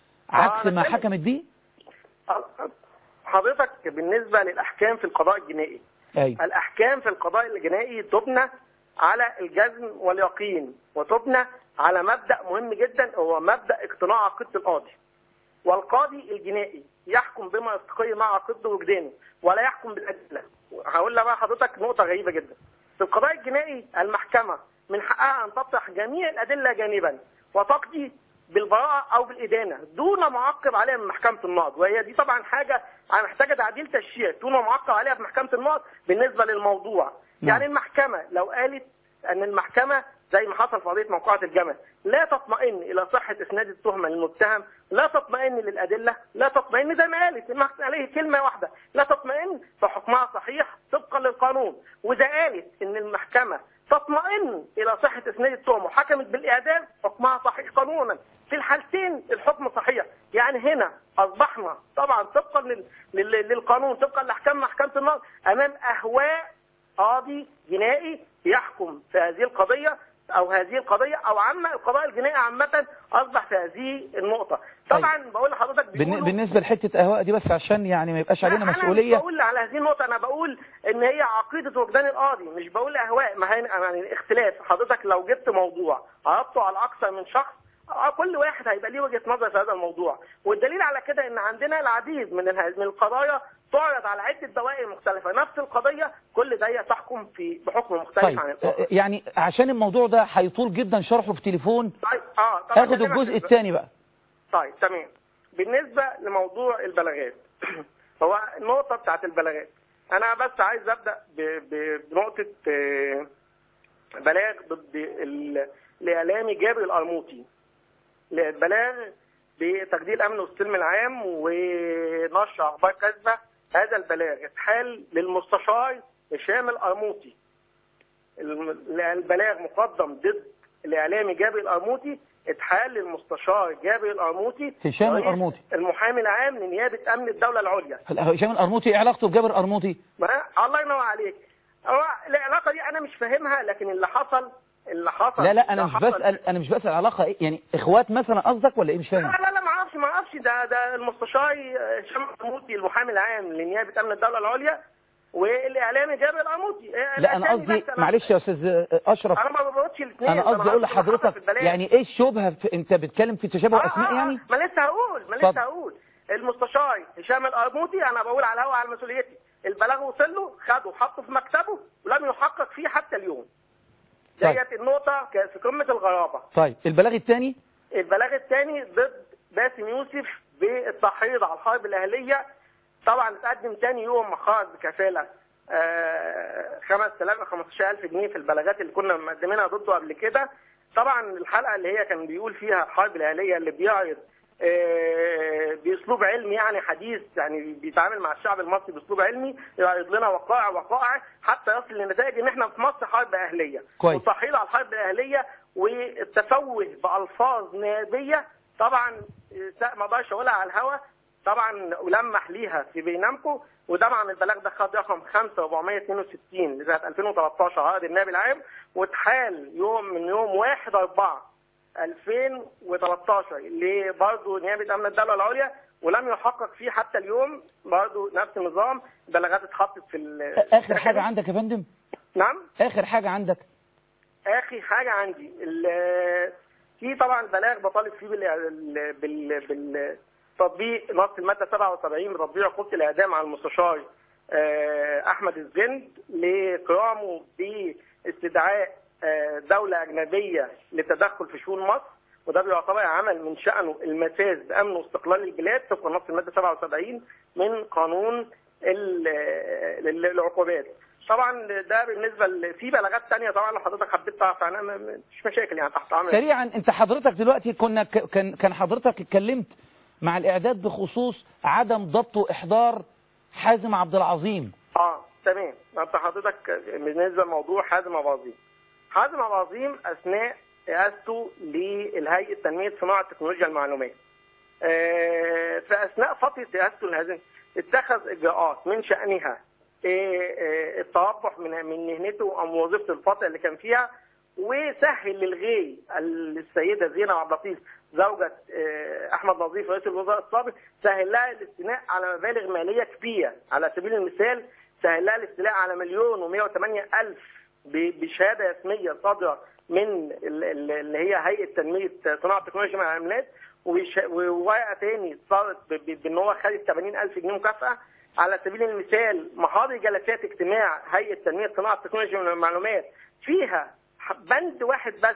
عكس أنا ما فاهم. حكمت بيه؟ حضرتك بالنسبه للاحكام في القضاء الجنائي أيوه الاحكام في القضاء الجنائي تبنى على الجزم واليقين وتبنى على مبدا مهم جدا هو مبدا اقتناع عقيده القاضي والقاضي الجنائي يحكم بما يستقي مع عقيدته وجدانه ولا يحكم بالادله هقول لك بقى حضرتك نقطه غريبه جدا في القضاء الجنائي المحكمه من حقها ان تطرح جميع الادله جانبا وتقضي بالبراءه او بالادانه دون معقب عليها من محكمه النقض وهي دي طبعا حاجه محتاجه تعديل تشريع دون معقب عليها في محكمه النقض بالنسبه للموضوع نعم. يعني المحكمه لو قالت ان المحكمه زي ما حصل في قضيه موقعة الجمل لا تطمئن الى صحه اسناد التهمه للمتهم لا تطمئن للادله لا تطمئن زي ما قالت المحكمة عليه كلمه واحده لا تطمئن فحكمها صحيح طبقا للقانون واذا قالت ان المحكمه تطمئن الى صحه اسناد التهمه وحكمت بالاعدام حكمها صحيح قانونا في الحالتين الحكم صحيح يعني هنا اصبحنا طبعا طبقا لل... لل... للقانون طبقا لاحكام محكمه النقض امام اهواء قاضي جنائي يحكم في هذه القضيه او هذه القضيه او عامه القضاء الجنائي عامه اصبح في هذه النقطه طبعا بقول لحضرتك بالن- بيقولوا بالنسبة لحتة أهواء دي بس عشان يعني ما يبقاش علينا لا، انا مسؤولية مش بقول على هذه النقطه انا بقول ان هي عقيده وجدان القاضي مش بقول اهواء ما هي يعني اختلاف حضرتك لو جبت موضوع عرضته على اكثر من شخص آه، كل واحد هيبقى ليه وجهه نظر في هذا الموضوع والدليل على كده ان عندنا العديد من اله- من القضايا تعرض على عده دوائر مختلفه نفس القضيه كل دقيقه تحكم في بحكم مختلف طيب عن الاخر آه، يعني عشان الموضوع ده هيطول جدا شرحه في تليفون طيب اه طبعا هاخد كلمة الجزء في- الثاني بقى طيب تمام بالنسبة لموضوع البلاغات هو النقطة بتاعت البلاغات أنا بس عايز أبدأ ب- ب- بنقطة آه، بلاغ ضد ال- الإعلامي جابر القرموطي بلاغ بتجديد الأمن والسلم العام ونشر أخبار كاذبة هذا البلاغ اتحال للمستشار هشام القرموطي الم- البلاغ مقدم ضد الإعلامي جابر القرموطي اتحال للمستشار جابر القرموطي هشام رئيس القرموطي. المحامي العام لنيابة أمن الدولة العليا هلا هشام القرموطي ايه علاقته بجابر القرموطي ما الله ينور عليك هو العلاقة دي أنا مش فاهمها لكن اللي حصل اللي حصل لا لا انا اللي مش حصل- بسال انا مش بسال علاقه ايه يعني اخوات مثلا قصدك ولا ايه مش فاهم لا لا لا ما اعرفش ما اعرفش ده ده المستشار هشام القرموطي المحامي العام لنيابه امن الدوله العليا والاعلامي جابر القرموطي لا انا قصدي معلش يا استاذ اشرف انا ما بقولش الاثنين انا قصدي اقول لحضرتك يعني ايه الشبهه في انت بتتكلم في تشابه اسماء يعني ما لسه هقول ما اتفضل. لسه هقول المستشار هشام القرموطي انا بقول على الهوا على مسؤوليتي البلاغ وصل له خده وحطه في مكتبه ولم يحقق فيه حتى اليوم طيب. ديت النقطه كانت في قمه الغرابه طيب البلاغ الثاني البلاغ الثاني ضد باسم يوسف بالتحريض على الحرب الاهليه طبعا اتقدم ثاني يوم مخرج بكفاله آه، 5000 15000 جنيه في البلاغات اللي كنا مقدمينها ضده قبل كده طبعا الحلقه اللي هي كان بيقول فيها الحرب الاهليه اللي بيعرض آه، باسلوب علمي يعني حديث يعني بيتعامل مع الشعب المصري باسلوب علمي يعرض لنا وقائع وقائع حتى يصل لنتائج ان احنا في مصر حرب اهليه كويس. والتحريض على الحرب الاهليه والتفوه بالفاظ نابيه طبعا آه، ما اقدرش اقولها على الهوا طبعا ولمح ليها في برنامجكم وطبعا البلاغ ده خد رقم 5462 لسنه 2013 عقد النائب العام واتحال يوم من يوم 1 4 2013 لبرضه نيابه امن الدوله العليا ولم يحقق فيه حتى اليوم برضه نفس النظام بلاغات اتحطت في ال- اخر حاجه عندك يا فندم نعم اخر حاجه عندك اخر حاجه عندي ال- في طبعا بلاغ بطالب فيه بال بال بالتطبيق نص الماده 77 من تطبيق عقوبه الاعدام على المستشار آه، احمد الزند لقيامه باستدعاء آه، دوله اجنبيه للتدخل في شؤون مصر وده بيعتبر عمل من شانه المساس بامن واستقلال البلاد طبق نص الماده 77 من قانون ال- ال- العقوبات طبعا ده بالنسبه ل- في بلاغات ثانيه طبعا لو حضرتك حبيت تعرف عنها ما- ما- مش مشاكل يعني تحت امر سريعا انت حضرتك دلوقتي كنا ك- كان كان حضرتك اتكلمت مع الاعداد بخصوص عدم ضبط واحضار حازم عبد العظيم اه تمام انت حضرتك بالنسبه لموضوع حازم ابو عظيم حازم ابو عظيم اثناء رئاسته للهيئه تنميه صناعه تكنولوجيا المعلومات آه، في اثناء فتره رئاسته لهذا اتخذ اجراءات من شانها آه، آه، التربح من من مهنته او وظيفته الفتره اللي كان فيها وسهل للغي السيده زينب عبد اللطيف زوجة آه، احمد نظيف رئيس الوزراء السابق سهل لها الاستيلاء على مبالغ ماليه كبيره على سبيل المثال سهل لها الاستيلاء على مليون و108 الف ب- بشهاده رسميه صادره من ال- ال- اللي هي هيئه تنميه صناعه تكنولوجيا مع العملات وش- وورقه تاني صارت ب- ب- بان هو خد 80000 جنيه مكافاه على سبيل المثال محاضر جلسات اجتماع هيئه تنميه صناعه تكنولوجيا المعلومات فيها بند واحد بس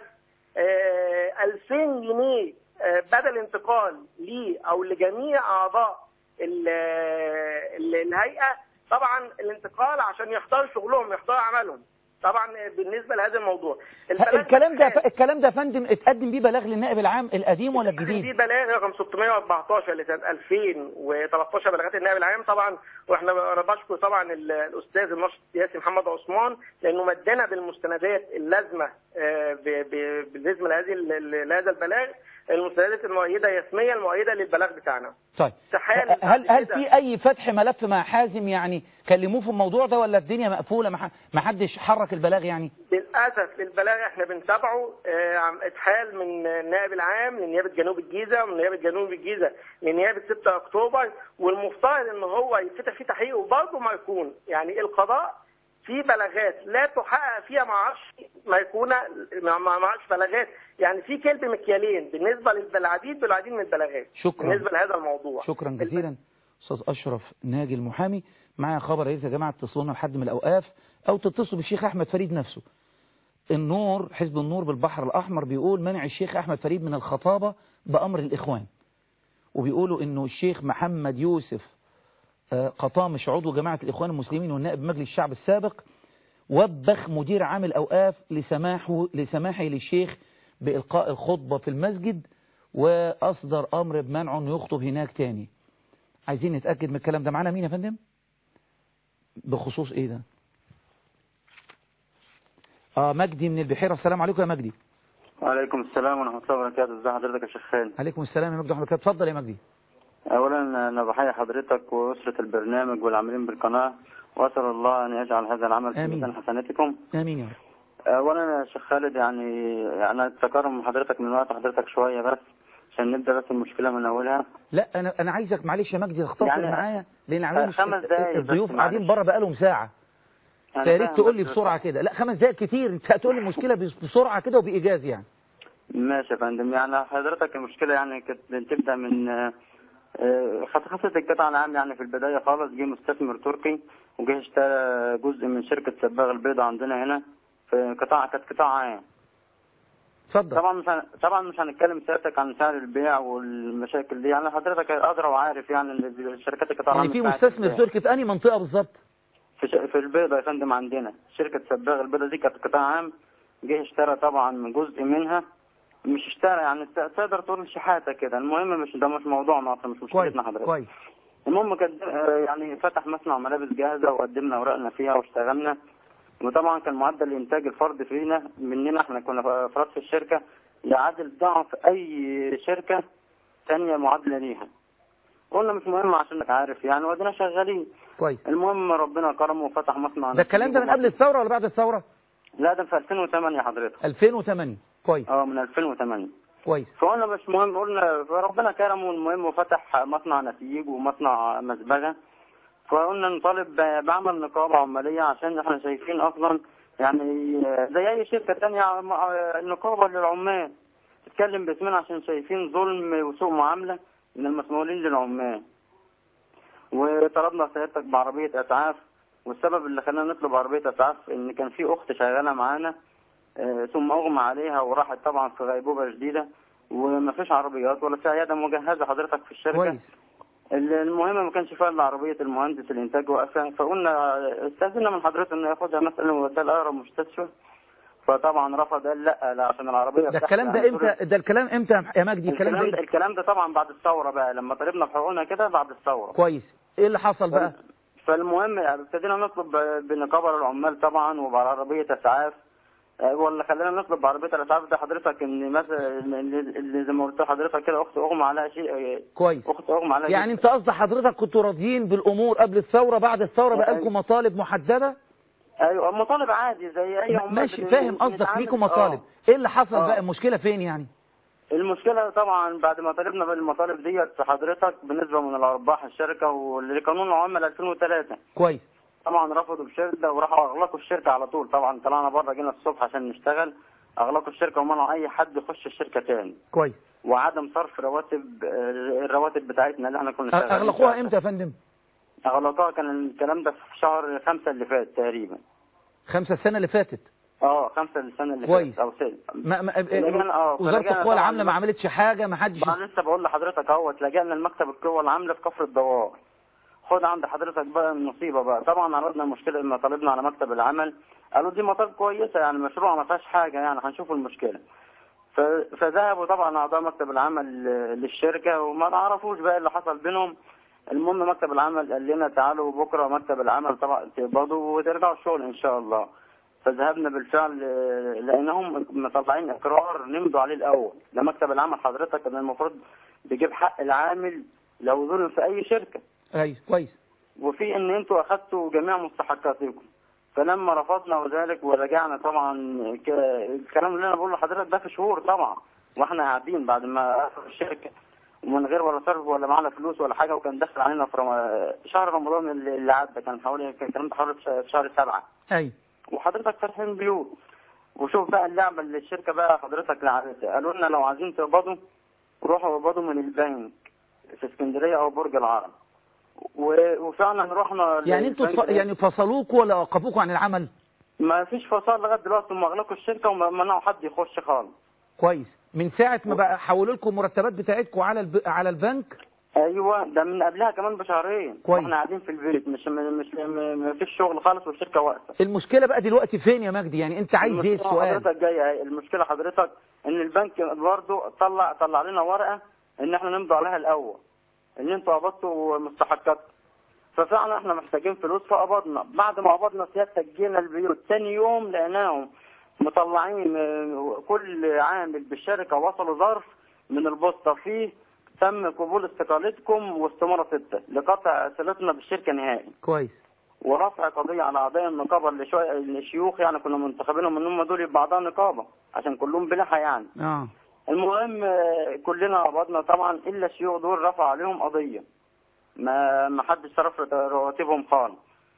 آه، 2000 جنيه آه، بدل انتقال لي او لجميع اعضاء ال- ال- الهيئه طبعا الانتقال عشان يحضروا شغلهم يحضروا عملهم طبعا بالنسبه لهذا الموضوع البلاغ الكلام ده الكلام ده يا فندم اتقدم بيه بلاغ للنائب العام القديم ولا دي الجديد بلاغ رقم 614 لسنه 2013 بلاغات النائب العام طبعا واحنا انا بشكر طبعا ال- الاستاذ الناشط السياسي محمد عثمان لانه مدنا بالمستندات اللازمه آه، ب- ب- بالنسبه لهذه ال- لهذا البلاغ المستندات المؤيده رسميا المؤيده للبلاغ بتاعنا طيب استحال هل هل في اي فتح ملف مع حازم يعني كلموه في الموضوع ده ولا الدنيا مقفوله ما ح- ما حدش حرك البلاغ يعني للاسف البلاغ احنا بنتابعه آه، عم اتحال من النائب العام لنيابه جنوب الجيزه ومن نيابه جنوب الجيزه لنيابه 6 اكتوبر والمفترض ان هو يتفتح فيه تحقيق وبرضه ما يكون يعني القضاء في بلاغات لا تحقق فيها ما اعرفش ما يكون ما ما اعرفش بلاغات يعني في كلب مكيالين بالنسبه للعديد والعديد من البلاغات شكرا. بالنسبه لهذا الموضوع شكرا جزيلا استاذ اشرف ناجي المحامي معايا خبر يا جماعه اتصلونا لحد من الاوقاف او تتصلوا بالشيخ احمد فريد نفسه النور حزب النور بالبحر الاحمر بيقول منع الشيخ احمد فريد من الخطابه بامر الاخوان وبيقولوا انه الشيخ محمد يوسف آه، قطامش عضو جماعه الاخوان المسلمين والنائب مجلس الشعب السابق وبخ مدير عام الاوقاف لسماحه لسماحه للشيخ بالقاء الخطبه في المسجد واصدر امر بمنعه انه يخطب هناك تاني عايزين نتاكد من الكلام ده معانا مين يا فندم بخصوص ايه ده اه مجدي من البحيره السلام عليكم يا مجدي وعليكم السلام ورحمة الله وبركاته ازي حضرتك يا شيخ خالد عليكم السلام يا مجدي حضرتك اتفضل يا مجدي أولا أنا بحيي حضرتك وأسرة البرنامج والعاملين بالقناة وأسأل الله أن يجعل هذا العمل في آمين. ميزان حسناتكم امين يا رب أولا يا شيخ خالد يعني أنا أتكرم من حضرتك من وقت حضرتك شوية بس عشان نبدأ بس المشكلة من أولها لا انا انا عايزك معلش يا مجدي تختصر يعني معايا لان عاملين مش خمس دقايق بس الضيوف قاعدين معلش. بره بقالهم ساعه أنا فيا ريت فاهم تقول لي بس- بسرعه كده لا خمس دقائق كتير انت هتقول لي المشكله بس- بسرعه كده وبايجاز يعني ماشي يا فندم يعني حضرتك المشكلة يعني كانت تبدأ من آه، آه، خصخصة القطاع العام يعني في البداية خالص جه مستثمر تركي وجه اشترى جزء من شركة سباغ البيضاء عندنا هنا في قطاع كانت قطاع عام اتفضل طبعا مش هن... طبعا مش هنتكلم سيادتك عن سعر البيع والمشاكل دي يعني حضرتك ادرى وعارف يعني ان شركات القطاع يعني العام في بتاعت مستثمر البيع. تركي في انهي منطقه بالظبط في, ش... في البيضاء يا فندم عندنا شركة سباغ البيضاء دي كانت قطاع عام جه اشترى طبعا من جزء منها مش اشترى يعني ت- تقدر تقول شحاتة كده المهم مش ده مش موضوعنا اصلا مش كويس مشكلتنا حضرتك كويس المهم كان آه، يعني فتح مصنع ملابس جاهزة وقدمنا اوراقنا فيها واشتغلنا وطبعا كان معدل الانتاج الفرد فينا مننا احنا كنا افراد في الشركة يعادل ضعف اي شركة ثانية معادلة ليها قلنا مش مهم عشانك عارف يعني وادينا شغالين كويس المهم ربنا كرمه وفتح مصنع ده الكلام ده من قبل الثوره ولا بعد الثوره لا ده في 2008 حضرتك 2008 كويس اه من 2008 كويس فقلنا مش مهم قلنا ربنا كرمه المهم وفتح مصنع نسيج ومصنع مزبغه فقلنا نطالب ب- بعمل نقابه عماليه عشان احنا شايفين اصلا يعني زي اي شركه تانية مع- نقابه للعمال تتكلم باسمنا عشان شايفين ظلم وسوء معامله من المسؤولين للعمال وطلبنا سيادتك بعربيه اسعاف والسبب اللي خلانا نطلب عربيه اسعاف ان كان في اخت شغاله معانا آه، ثم اغمى عليها وراحت طبعا في غيبوبه شديده وما فيش عربيات ولا في عياده مجهزه حضرتك في الشركه كويس ال- المهم ما كانش فيها الا عربيه المهندس الانتاج واقفه فقلنا استاذنا من حضرتك ان ياخدها مثلا ووديها لاقرب مستشفى فطبعا رفض قال لا لا عشان العربيه ده بتاعتي الكلام أنا ده امتى ده الكلام امتى يا مجدي الكلام الكلام ده ده الكلام ده طبعا بعد الثوره بقى لما طلبنا بحقوقنا كده بعد الثوره كويس ايه اللي حصل بقى فالمهم يعني ابتدينا نطلب ب- بنقابه للعمال طبعا وبعربيه اسعاف آه، ولا خلينا نطلب بعربيه الاسعاف ده حضرتك ان مثلا اللي اللي زي ما قلت لحضرتك كده اخت اغمى عليها شيء آه، كويس اخت اغمى عليها يعني جدا. انت قصد حضرتك كنتوا راضيين بالامور قبل الثوره بعد الثوره بقى لكم مطالب محدده ايوه مطالب عادي زي اي عمال ماشي بن- فاهم قصدك بنتعامل- ليكم مطالب آه. ايه اللي حصل آه. بقى المشكله فين يعني المشكله طبعا بعد ما طالبنا بالمطالب ديت حضرتك بالنسبه من الارباح الشركه والقانون العمال 2003 كويس طبعا رفضوا بشده وراحوا اغلقوا الشركه على طول طبعا طلعنا بره جينا الصبح عشان نشتغل اغلقوا الشركه ومنعوا اي حد يخش الشركه تاني كويس وعدم صرف رواتب آه، الرواتب بتاعتنا اللي احنا كنا شغالين اغلقوها فيها. امتى يا فندم اغلقوها كان الكلام ده في شهر خمسة اللي فات تقريبا خمسة السنه اللي فاتت اه خمسة السنة اللي كويس. فاتت أو ست ما ما لجأنا- آه، وزارة فلجأنا القوى طبعاً العاملة ما عملتش حاجة ما حدش ما أنا لسه بقول لحضرتك اهوت لجأنا لمكتب القوى العاملة في كفر الدوار خد عند حضرتك بقى النصيبة بقى طبعا عرضنا المشكلة لما طالبنا على مكتب العمل قالوا دي مطالب كويسة يعني مشروع ما فيهاش حاجة يعني هنشوف المشكلة ف- فذهبوا طبعا أعضاء مكتب العمل آه، للشركة وما نعرفوش بقى اللي حصل بينهم المهم مكتب العمل قال لنا تعالوا بكرة مكتب العمل طبعا تقبضوا وترجعوا الشغل إن شاء الله فذهبنا بالفعل آه، لأنهم مطلعين إقرار نمضوا عليه الأول ده مكتب العمل حضرتك كان المفروض بيجيب حق العامل لو ظلم في أي شركة ايوه كويس وفي ان انتوا اخذتوا جميع مستحقاتكم فلما رفضنا ذلك ورجعنا طبعا ك... الكلام اللي انا بقوله لحضرتك ده في شهور طبعا واحنا قاعدين بعد ما قفل الشركه ومن غير ولا صرف ولا معانا فلوس ولا حاجه وكان داخل علينا في رم... شهر رمضان اللي اللي عدى كان حوالي كان الكلام ده حوالي في ش- في شهر سبعه ايوه وحضرتك فاتحين بيوت وشوف بقى اللعبه اللي الشركه بقى حضرتك لعبتها قالوا لنا لو عايزين تقبضوا روحوا اقبضوا من البنك في اسكندريه او برج العرب و- وفعلا رحنا يعني انتوا للبنك ف... يعني فصلوكوا ولا وقفوكوا عن العمل ما فيش فصال لغايه دلوقتي هم اغلقوا الشركه ومنعوا حد يخش خالص كويس من ساعة ما بقى حولوا لكم المرتبات بتاعتكم على الب... على البنك ايوه ده من قبلها كمان بشهرين كويس. واحنا قاعدين في البيت مش مش ما فيش شغل خالص والشركه واقفه المشكلة بقى دلوقتي فين يا مجدي يعني انت عايز ايه المشكلة السؤال حضرتك جايه اهي المشكله حضرتك ان البنك برضه طلع طلع لنا ورقه ان احنا نمضي عليها الاول ان انتوا قبضتوا مستحقاتكم ففعلا احنا محتاجين فلوس فقبضنا بعد ما قبضنا سيادتك جينا البيوت ثاني يوم لقيناهم مطلعين آه، كل عامل بالشركه وصلوا ظرف من البوسطه فيه تم قبول استقالتكم واستمارة ستة لقطع صلتنا بالشركة نهائي كويس ورفع قضية على أعضاء النقابة اللي شوية الشيوخ يعني كنا منتخبينهم إن هم دول يبقى أعضاء نقابة عشان كلهم بلحة يعني اه المهم آه، كلنا قبضنا طبعا إلا الشيوخ دول رفع عليهم قضية ما ما حدش صرف رواتبهم خالص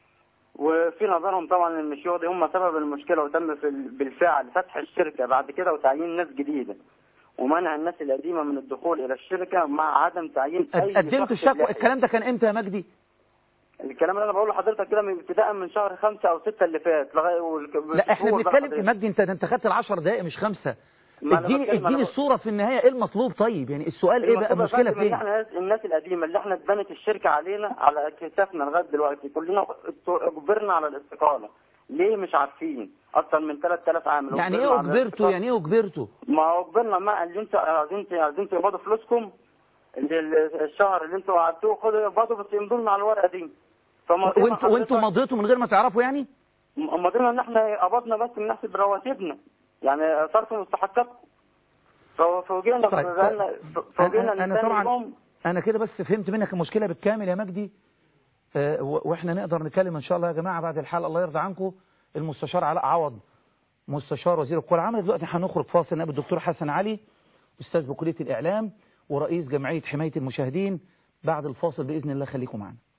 وفي نظرهم طبعا ان الشيوخ دي هم سبب المشكله وتم في ال- بالفعل فتح الشركه بعد كده وتعيين ناس جديده ومنع الناس القديمه من الدخول الى الشركه مع عدم تعيين اي قدمتوا شخص الشكوى بلاقي. الكلام ده كان امتى يا مجدي الكلام اللي انا بقوله لحضرتك كده من ابتداء من شهر خمسة او ستة اللي فات لغايه والك- لا احنا شهور بقى بنتكلم حضرتك. مجدي انت ده انت خدت العشر دقائق مش خمسة ما أنا اديني بتكلم، أنا اديني بقول- الصورة في النهاية ايه المطلوب طيب يعني السؤال ايه بقى المطلوب يا المشكلة فندم إن فين احنا الناس القديمه اللي احنا اتبنت الشركه علينا على اكتافنا لغايه دلوقتي كلنا اجبرنا على الاستقاله ليه مش عارفين اكتر من 3000 عامل يعني أجبرنا ايه على اجبرتوا الاستقالة. يعني ايه اجبرتوا ما هو اجبرنا ما اللي انتوا عايزين عايزين تقبضوا فلوسكم اللي ال- الشهر اللي انتوا قعدتوه خدوا اقبضوا بس يمضوا لنا على الورقه دي فمضينا وانتوا وانتوا حضرتك- مضيتوا من غير ما تعرفوا يعني مضينا ان احنا قبضنا بس من نحسب رواتبنا يعني صرف مستحقاتكم فوجئنا طيب، فوجئنا فوجئنا أنا- أنا ان تاني طبعاً- يوم انا كده بس فهمت منك المشكلة بالكامل يا مجدي آه، و- واحنا نقدر نتكلم ان شاء الله يا جماعة بعد الحلقة الله يرضى عنكم المستشار علاء عوض مستشار وزير القوى العامة دلوقتي هنخرج فاصل نقابل الدكتور حسن علي استاذ بكلية الاعلام ورئيس جمعية حماية المشاهدين بعد الفاصل باذن الله خليكم معنا